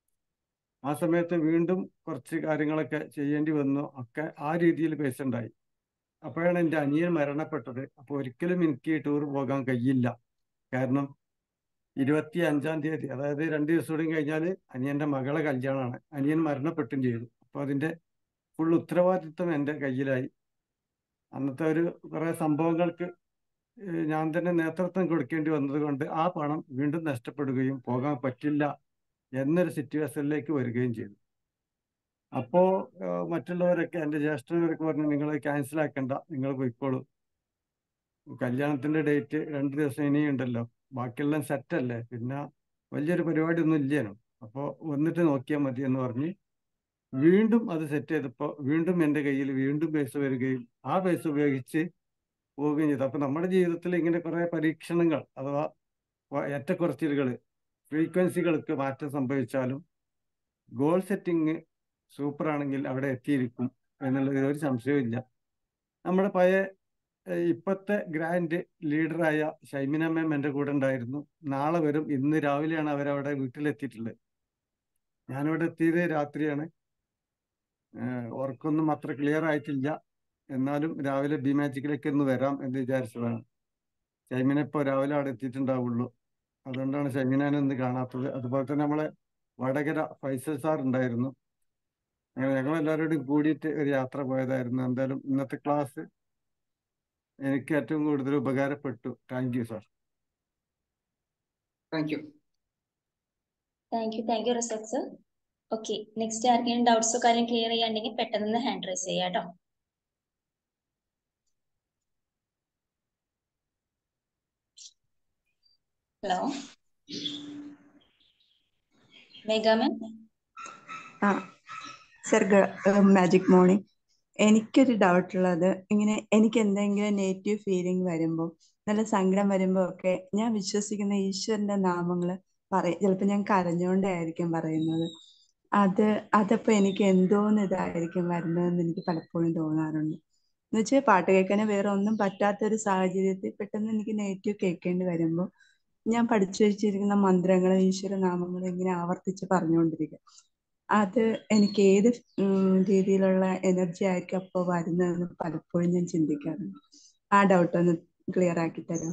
ആ സമയത്ത് വീണ്ടും കുറച്ച് കാര്യങ്ങളൊക്കെ ചെയ്യേണ്ടി വന്നു ഒക്കെ ആ രീതിയിൽ പൈസ ഉണ്ടായി അപ്പോഴാണ് എൻ്റെ അനിയൻ മരണപ്പെട്ടത് അപ്പോൾ ഒരിക്കലും എനിക്ക് ടൂർ പോകാൻ കഴിയില്ല കാരണം ഇരുപത്തി അഞ്ചാം തീയതി അതായത് രണ്ട് ദിവസം കൂടി കഴിഞ്ഞാൽ അനിയന്റെ മകളെ കല്യാണമാണ് അനിയൻ മരണപ്പെട്ടും ചെയ്തു അപ്പോൾ അതിന്റെ ഫുൾ ഉത്തരവാദിത്വം എൻ്റെ കയ്യിലായി അന്നത്തെ ഒരു കുറേ സംഭവങ്ങൾക്ക് ഏഹ് ഞാൻ തന്നെ നേതൃത്വം കൊടുക്കേണ്ടി വന്നത് കൊണ്ട് ആ പണം വീണ്ടും നഷ്ടപ്പെടുകയും പോകാൻ പറ്റില്ല എന്നൊരു സിറ്റുവേഷനിലേക്ക് വരികയും ചെയ്തു അപ്പോ ഏഹ് മറ്റുള്ളവരൊക്കെ എൻ്റെ ജ്യേഷ്ഠനവരൊക്കെ പറഞ്ഞു നിങ്ങൾ ക്യാൻസൽ ആക്കണ്ട നിങ്ങൾ പോയിക്കോളൂ കല്യാണത്തിന്റെ ഡേറ്റ് രണ്ട് ദിവസം ഇനിയുണ്ടല്ലോ ബാക്കിയെല്ലാം സെറ്റല്ലേ പിന്നെ വലിയൊരു പരിപാടി ഒന്നും ഇല്ലേനു അപ്പോൾ വന്നിട്ട് നോക്കിയാൽ മതി എന്ന് പറഞ്ഞ് വീണ്ടും അത് സെറ്റ് ചെയ്തപ്പോൾ വീണ്ടും എൻ്റെ കയ്യിൽ വീണ്ടും പൈസ വരികയും ആ പൈസ ഉപയോഗിച്ച് പോവുകയും ചെയ്തു അപ്പൊ നമ്മുടെ ജീവിതത്തിൽ ഇങ്ങനെ കുറെ പരീക്ഷണങ്ങൾ അഥവാ വ- ഏറ്റക്കുറച്ചിലുകൾ ഫ്രീക്വൻസികൾക്ക് മാറ്റം സംഭവിച്ചാലും ഗോൾ സെറ്റിംഗ് സൂപ്പർ ആണെങ്കിൽ അവിടെ എത്തിയിരിക്കും എന്നുള്ളതിൽ ഒരു സംശയവും ഇല്ല നമ്മുടെ പഴയ ഏഹ് ഇപ്പത്തെ ഗ്രാൻഡ് ലീഡറായ ഷൈമിന മാം എൻ്റെ കൂടെ ഉണ്ടായിരുന്നു നാളെ വരും ഇന്ന് രാവിലെയാണ് അവരവിടെ വീട്ടിലെത്തിയിട്ടുള്ളത് ഞാനിവിടെ എത്തിയത് രാത്രിയാണ് ഏഹ് ഉറക്കൊന്നും അത്ര ക്ലിയർ ആയിട്ടില്ല എന്നാലും രാവിലെ ബി മാജിക്കിലേക്ക് ഒന്ന് വരാം എന്ന് വിചാരിച്ചതാണ് ഷൈമിന ഇപ്പോൾ രാവിലെ അവിടെ എത്തിയിട്ടുണ്ടാവുള്ളൂ അതുകൊണ്ടാണ് ഷൈമിനാനെ ഇന്ന് കാണാത്തത് അതുപോലെ തന്നെ നമ്മളെ വടകര ഫൈസൽ സാർ ഉണ്ടായിരുന്നു അങ്ങനെ ഞങ്ങൾ എല്ലാവരോടും കൂടിയിട്ട് ഒരു യാത്ര പോയതായിരുന്നു എന്തായാലും ഇന്നത്തെ ക്ലാസ് എനിക്ക് ഏറ്റവും കൂടുതൽ ഉപകാരപ്പെട്ടു thank you sir thank you thank you thank you Razak sir okay next ആർക്കെങ്കിലും ഡൗട്ട്സോ കാര്യം ക്ലിയർ ചെയ്യാണ്ടെങ്കിൽ പെട്ടെന്ന് ഹാൻഡ് റൈസ് ചെയ്യാം കേട്ടോ ഹലോ മേഘാമൻ ആ സർ മാജിക് മോർണിംഗ് എനിക്കൊരു ഡൗട്ട് ഉള്ളത് ഇങ്ങനെ എനിക്ക് എന്തെങ്കിലും നെഗറ്റീവ് ഫീലിംഗ് വരുമ്പോൾ നല്ല സങ്കടം വരുമ്പോൾ ഒക്കെ ഞാൻ വിശ്വസിക്കുന്ന ഈശ്വരന്റെ നാമങ്ങൾ പറയും ചിലപ്പോൾ ഞാൻ കരഞ്ഞുകൊണ്ടായിരിക്കും പറയുന്നത് അത് അതപ്പോൾ എനിക്ക് എന്തോന്ന് ഇതായിരിക്കും വരുന്നതെന്ന് എനിക്ക് പലപ്പോഴും തോന്നാറുണ്ട് എന്ന് വെച്ചാൽ പാട്ട് കേൾക്കാനും വേറെ ഒന്നും പറ്റാത്തൊരു സാഹചര്യത്തിൽ പെട്ടെന്ന് എനിക്ക് നെഗറ്റീവ് കേൾക്കേണ്ടി വരുമ്പോൾ ഞാൻ പഠിച്ചു വെച്ചിരിക്കുന്ന മന്ത്രങ്ങളും ഈശ്വരനാമങ്ങളും ഇങ്ങനെ ആവർത്തിച്ച് പറഞ്ഞുകൊണ്ടിരിക്കും അത് എനിക്ക് ഏത് ഉം, രീതിയിലുള്ള എനർജി ആയിരിക്കും അപ്പോൾ വരുന്നതെന്ന് പലപ്പോഴും ഞാൻ ചിന്തിക്കാറുണ്ട് ആ ഡൗട്ട് ഒന്ന് ക്ലിയർ ആക്കി തരാം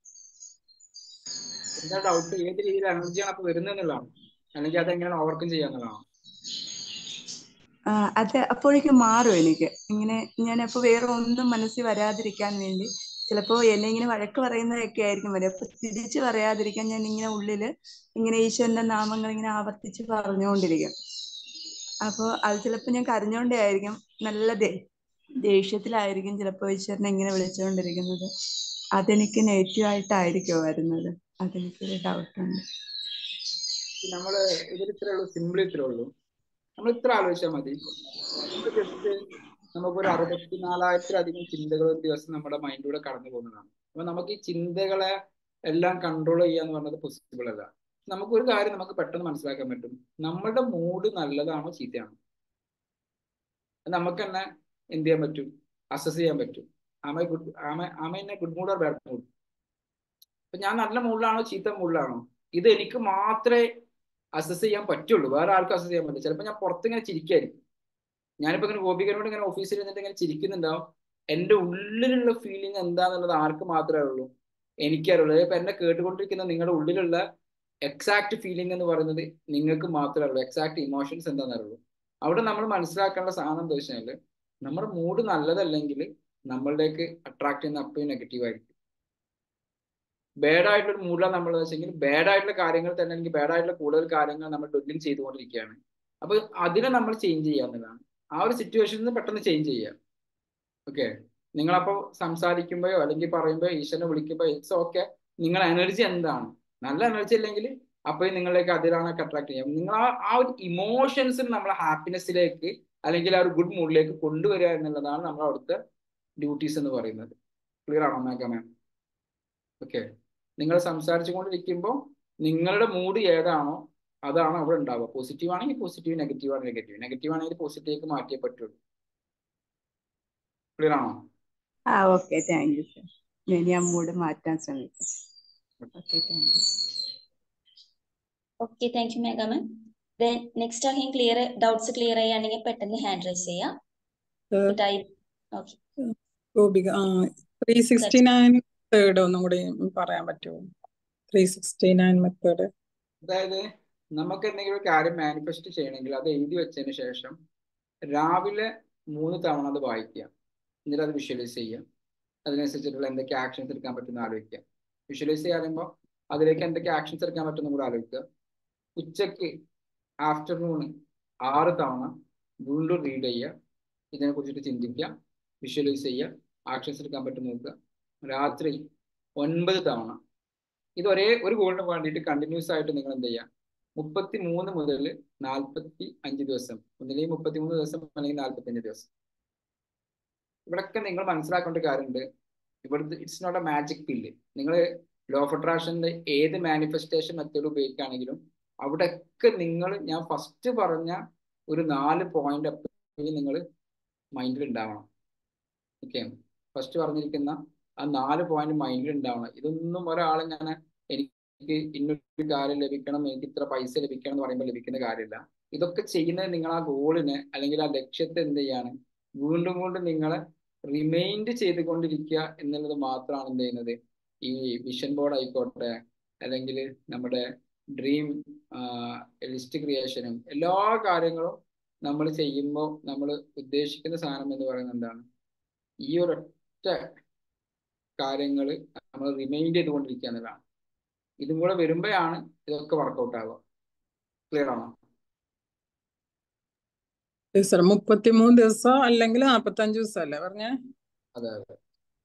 എന്താ ഡൗട്ട് ഏത് രീതിയിൽ എനർജിയാണ് അപ്പൊ വരുന്നത് എന്നുള്ളതാണ് അല്ലെങ്കിൽ അതെങ്ങനെയാണ് ഓവർകം ചെയ്യാന്നുള്ളതാണ് ആ, അത് അപ്പോഴേക്കും മാറും എനിക്ക് ഇങ്ങനെ ഞാൻ അപ്പോൾ വേറെ ഒന്നും മനസ്സിൽ വരാതിരിക്കാൻ വേണ്ടി ചിലപ്പോൾ എന്നെ ഇങ്ങനെ വഴക്ക് പറയുന്നതൊക്കെ ആയിരിക്കും വരും അപ്പൊ തിരിച്ച് പറയാതിരിക്കാൻ ഞാൻ ഇങ്ങനെ ഉള്ളില് ഇങ്ങനെ ഈശ്വരന്റെ നാമങ്ങൾ ഇങ്ങനെ ആവർത്തിച്ച് പറഞ്ഞുകൊണ്ടിരിക്കും അപ്പോൾ അത് ചിലപ്പോൾ ഞാൻ കരഞ്ഞോണ്ടേ ആയിരിക്കും നല്ല ദേ ദേഷ്യത്തിലായിരിക്കും ചിലപ്പോൾ ഈശ്വരനെ ഇങ്ങനെ വിളിച്ചുകൊണ്ടിരിക്കുന്നത് അതെനിക്ക് നെഗറ്റീവ് ആയിട്ടായിരിക്കുമോ വരുന്നത് അതെനിക്കൊരു ഡൗട്ട് ഉണ്ട് നമ്മള് ഇതിൽ ഇത്രേ ഉള്ളൂ സിമ്പിൾ ഇത്രേ ഉള്ളൂ നമ്മൾ ഇത്ര ആലോചിച്ചാൽ മതി നമ്മൾ ജസ്റ്റ് നമുക്കൊരു അറുപത്തിനാലായിരത്തിലധികം ചിന്തകൾ ഒരു ദിവസം നമ്മുടെ മൈൻഡിലൂടെ കടന്നു പോകുന്നതാണ് അപ്പൊ നമുക്ക് ഈ ചിന്തകളെ എല്ലാം കൺട്രോൾ ചെയ്യാന്ന് പറഞ്ഞത് പോസിബിൾ അല്ല നമുക്ക് ഒരു കാര്യം നമുക്ക് പെട്ടെന്ന് മനസ്സിലാക്കാൻ പറ്റും നമ്മളുടെ മൂഡ് നല്ലതാണോ ചീത്തയാണോ അത് നമുക്ക് തന്നെ എന്ത് ചെയ്യാൻ പറ്റും അസസ് ചെയ്യാൻ പറ്റും ആമ ഗുഡ് ആമ ആമ എന്നെ good mood or bad mood അപ്പൊ ഞാൻ നല്ല മൂഡിലാണോ ചീത്ത മൂഡിലാണോ ഇത് എനിക്ക് മാത്രമേ അസസ് ചെയ്യാൻ പറ്റുള്ളൂ വേറെ ആർക്കും അസസ് ചെയ്യാൻ പറ്റില്ല ചിലപ്പോൾ ഞാൻ പുറത്തിങ്ങനെ ചിരിക്കായിരിക്കും ഞാനിപ്പോ ഇങ്ങനെ ഗോപികരോട് ഇങ്ങനെ ഓഫീസിൽ ഇരുന്നിട്ട് ഇങ്ങനെ ചിരിക്കുന്നുണ്ടാവും എന്റെ ഉള്ളിലുള്ള ഫീലിംഗ് എന്താന്നുള്ളത് ആർക്ക് മാത്രമേ ഉള്ളൂ എനിക്കറിയുള്ളൂ ഇപ്പൊ എന്നെ കേട്ടുകൊണ്ടിരിക്കുന്ന നിങ്ങളുടെ ഉള്ളിലുള്ള എക്സാക്ട് ഫീലിംഗ് എന്ന് പറയുന്നത് നിങ്ങൾക്ക് മാത്രമേ ഉള്ളൂ എക്സാക്ട് ഇമോഷൻസ് എന്താണെന്ന് അറിയുള്ളൂ അവിടെ നമ്മൾ മനസ്സിലാക്കേണ്ട സാധനം എന്താ വെച്ചാല് നമ്മുടെ മൂഡ് നല്ലതല്ലെങ്കിൽ നമ്മളിലേക്ക് അട്രാക്ട് ചെയ്യുന്ന അപ്പോഴും നെഗറ്റീവ് ആയിരിക്കും ബാഡ് ആയിട്ടുള്ള മൂഡിലാണ് നമ്മൾ വെച്ചെങ്കിൽ ബാഡ് ആയിട്ടുള്ള കാര്യങ്ങൾ തന്നെ അല്ലെങ്കിൽ ബാഡ് ആയിട്ടുള്ള കൂടുതൽ കാര്യങ്ങൾ നമ്മൾ ഡൊല്ലിങ് ചെയ്തുകൊണ്ടിരിക്കുകയാണ് അപ്പൊ അതിനെ നമ്മൾ ചേഞ്ച് ചെയ്യാവുന്നതാണ് ആ ഒരു സിറ്റുവേഷനിൽ നിന്ന് പെട്ടെന്ന് ചേഞ്ച് ചെയ്യുക ഓക്കെ നിങ്ങളപ്പോൾ സംസാരിക്കുമ്പോഴോ അല്ലെങ്കിൽ പറയുമ്പോഴോ ഈശ്വരനെ വിളിക്കുമ്പോൾ ഇറ്റ്സ് ഓക്കെ നിങ്ങളുടെ എനർജി എന്താണ് നല്ല എനർജി അല്ലെങ്കിൽ അപ്പോൾ നിങ്ങളിലേക്ക് അതിലാണൊക്കെ അട്രാക്ട് ചെയ്യാം നിങ്ങൾ ആ ആ ഒരു ഇമോഷൻസ് നമ്മളെ ഹാപ്പിനെസ്സിലേക്ക് അല്ലെങ്കിൽ ആ ഒരു ഗുഡ് മൂഡിലേക്ക് കൊണ്ടുവരിക എന്നുള്ളതാണ് നമ്മൾ അവിടുത്തെ ഡ്യൂട്ടീസ് എന്ന് പറയുന്നത് ക്ലിയർ ആണോ മേഘ മാം ഓക്കെ നിങ്ങൾ സംസാരിച്ചു കൊണ്ടിരിക്കുമ്പോൾ നിങ്ങളുടെ മൂഡ് ഏതാണോ അതാണ് അവിടെ ഉണ്ടാവുക പോസിറ്റീവ് ആണെങ്കിൽ പോസിറ്റീവ് നെഗറ്റീവ് ആണെങ്കിൽ നെഗറ്റീവ് നെഗറ്റീവ് ആണെങ്കിൽ പോസിറ്റീവിലേക്ക് മാറ്റിയേ പറ്റുള്ളൂ ക്ലിയർ ആണോ ആ ഓക്കെ താങ്ക് യു സർ ഇനി ആ മൂഡ് മാറ്റാൻ ശ്രമിക്കാം okay thank you okay thank you Megha ma'am then next ആണെങ്കിൽ ക്ലിയർ ഡൗട്ട്സ് ക്ലിയർ ചെയ്യുകയാണെങ്കിൽ പെട്ടെന്ന് ഹാൻഡ് റൈസ് ചെയ്യാം ടൈം ഓക്കെ ഗോപിക ആ ത്രീ സിക്സ്റ്റി നയൻ മെത്തേഡ് ഒന്നും കൂടി പറയാൻ പറ്റുമോ ത്രീ സിക്സ്റ്റി നയൻ മെത്തേഡ് അതായത് നമുക്ക് എന്തെങ്കിലും ഒരു കാര്യം മാനിഫെസ്റ്റ് ചെയ്യണമെങ്കിൽ അത് എഴുതി വെച്ചതിന് ശേഷം രാവിലെ മൂന്ന് തവണ അത് വായിക്കുക എന്നിട്ട് അത് വിഷ്വലൈസ് ചെയ്യുക അതിനനുസരിച്ചിട്ടുള്ള എന്തൊക്കെ ആക്ഷൻസ് എടുക്കാൻ പറ്റുന്ന ആലോചിക്കുക വിഷ്വലൈസ് ചെയ്യുമ്പോൾ അതിലേക്ക് എന്തൊക്കെ ആക്ഷൻസ് എടുക്കാൻ പറ്റുന്ന കൂടെ ആലോചിക്കുക ഉച്ചക്ക് ആഫ്റ്റർനൂണ് ആറ് തവണ വീണ്ടും റീഡ് ചെയ്യുക ഇതിനെ കുറിച്ചിട്ട് ചിന്തിക്കുക വിഷ്വലൈസ് ചെയ്യുക ആക്ഷൻസ് എടുക്കാൻ പറ്റും നോക്കുക രാത്രി ഒൻപത് തവണ ഇത് ഒരേ ഒരു ഗോളിന് വേണ്ടിയിട്ട് കണ്ടിന്യൂസ് ആയിട്ട് നിങ്ങൾ എന്ത് ചെയ്യുക മുപ്പത്തി മൂന്ന് മുതൽ നാൽപ്പത്തി അഞ്ച് ദിവസം ഒന്നില്ലെങ്കിൽ മുപ്പത്തി മൂന്ന് ദിവസം അല്ലെങ്കിൽ നാൽപ്പത്തി അഞ്ച് ദിവസം ഇവിടൊക്കെ നിങ്ങൾ മനസ്സിലാക്കേണ്ട കാര്യമുണ്ട് ഇവിടുത്തെ it's not a magic pill നിങ്ങൾ ലോ ഓഫ് അട്രാക്ഷൻ്റെ ഏത് മാനിഫെസ്റ്റേഷൻ മെത്തേഡ് ഉപയോഗിക്കുകയാണെങ്കിലും അവിടെയൊക്കെ നിങ്ങൾ ഞാൻ ഫസ്റ്റ് പറഞ്ഞ ഒരു നാല് പോയിന്റ് എപ്പോഴും നിങ്ങൾ മൈൻഡിൽ ഉണ്ടാവണം ഓക്കെ ഫസ്റ്റ് പറഞ്ഞിരിക്കുന്ന ആ നാല് പോയിന്റ് മൈൻഡിൽ ഉണ്ടാവണം ഇതൊന്നും ഒരാളിങ്ങനെ എനിക്ക് ഇന്നൊരു കാര്യം ലഭിക്കണം എനിക്ക് ഇത്ര പൈസ ലഭിക്കണം എന്ന് പറയുമ്പോൾ ലഭിക്കുന്ന കാര്യമില്ല ഇതൊക്കെ ചെയ്യുന്നത് നിങ്ങൾ ആ ഗോളിനെ അല്ലെങ്കിൽ ആ ലക്ഷ്യത്തെ എന്ത് ചെയ്യാണ് വീണ്ടും വീണ്ടും നിങ്ങളെ റിമൈൻഡ് ചെയ്തുകൊണ്ടിരിക്കുക എന്നുള്ളത് മാത്രമാണ് എന്ത് ചെയ്യുന്നത് ഈ വിഷൻ ബോർഡ് ആയിക്കോട്ടെ അല്ലെങ്കിൽ നമ്മുടെ ഡ്രീം ലിസ്റ്റ് ക്രിയേഷനും എല്ലാ കാര്യങ്ങളും നമ്മൾ ചെയ്യുമ്പോൾ നമ്മൾ ഉദ്ദേശിക്കുന്ന സാധനം എന്ന് പറയുന്നത് എന്താണ് ഈ ഒരൊറ്റ കാര്യങ്ങൾ നമ്മൾ റിമൈൻഡ് ചെയ്തുകൊണ്ടിരിക്കുക എന്നുള്ളതാണ് ഇതും കൂടെ വരുമ്പോഴാണ് ഇതൊക്കെ വർക്കൗട്ട് ആവുക ക്ലിയർ ആണോ സർ മുപ്പത്തിമൂന്ന് ദിവസം അല്ലെങ്കിൽ നാപ്പത്തഞ്ച് ദിവസം അല്ലേ പറഞ്ഞേ അതെ അതെ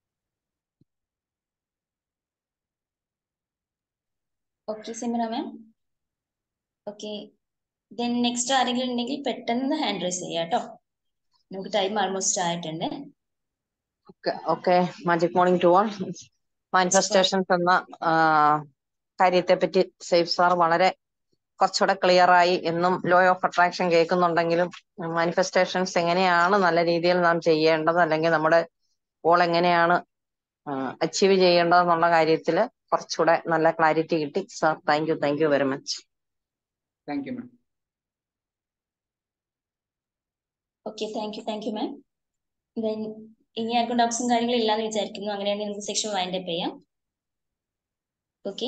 okay Simara ma'am okay then next ആരെങ്കിലും ഉണ്ടെങ്കിൽ പെട്ടെന്ന് ഹാൻഡ് റൈസ് ചെയ്യാം കേട്ടോ നമുക്ക് ടൈം ആൾമോസ്റ്റ് ആയിട്ടുണ്ട് okay okay magic morning to all manifestations എന്ന കാര്യത്തെ പറ്റി സേഫ് സാർ വളരെ കുറച്ചുകൂടെ ക്ലിയർ ആയി എന്നും ലോ ഓഫ് അട്രാക്ഷൻ കേൾക്കുന്നുണ്ടെങ്കിലും മാനിഫെസ്റ്റേഷൻസ് എങ്ങനെയാണ് നല്ല രീതിയിൽ നാം ചെയ്യേണ്ടത് അല്ലെങ്കിൽ നമ്മുടെ ഗോൾ എങ്ങനെയാണ് അച്ചീവ് ചെയ്യേണ്ടതെന്നുള്ള കാര്യത്തിൽ കുറച്ചുകൂടെ നല്ല ക്ലാരിറ്റി കിട്ടി sir thank you thank you very much thank you ma'am okay thank you thank you ma'am then ഇനി ആർക്കും ഡൗട്ട്സും കാര്യങ്ങളും ഇല്ലാന്ന് വിചാരിക്കുന്നു അങ്ങനെയാണെങ്കിൽ നമുക്ക് സെക്ഷൻ വൈൻഡ് അപ്പ് ചെയ്യാം ഓക്കെ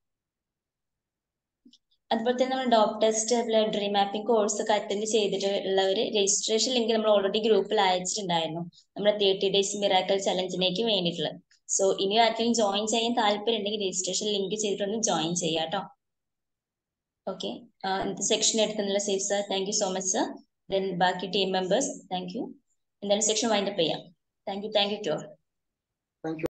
അതുപോലെ തന്നെ നമ്മൾ dope test blood remapping course ഒക്കെ അറ്റൻഡ് ചെയ്തിട്ടുള്ളവർ രജിസ്ട്രേഷൻ ലിങ്ക് നമ്മൾ ഓൾറെഡി ഗ്രൂപ്പിൽ അയച്ചിട്ടുണ്ടായിരുന്നു നമ്മുടെ തേർട്ടി ഡേയ്സ് മിറാക്കൽ ചലഞ്ചിലേക്ക് വേണ്ടിയിട്ടുള്ളത് സോ ഇനി ആർക്കെങ്കിലും ജോയിൻ ചെയ്യാൻ താല്പര്യം ഉണ്ടെങ്കിൽ രജിസ്ട്രേഷൻ ലിങ്ക് ചെയ്തിട്ടൊന്ന് ജോയിൻ ചെയ്യാം കേട്ടോ ഓക്കെ ഇന്നത്തെ സെക്ഷൻ എടുത്തുള്ള Saif sir thank you so much sir then ബാക്കി ടീം മെമ്പേഴ്സ് താങ്ക് യു എന്തായാലും സെക്ഷൻ വൈൻഡപ്പ് ചെയ്യാം thank you thank you to thank U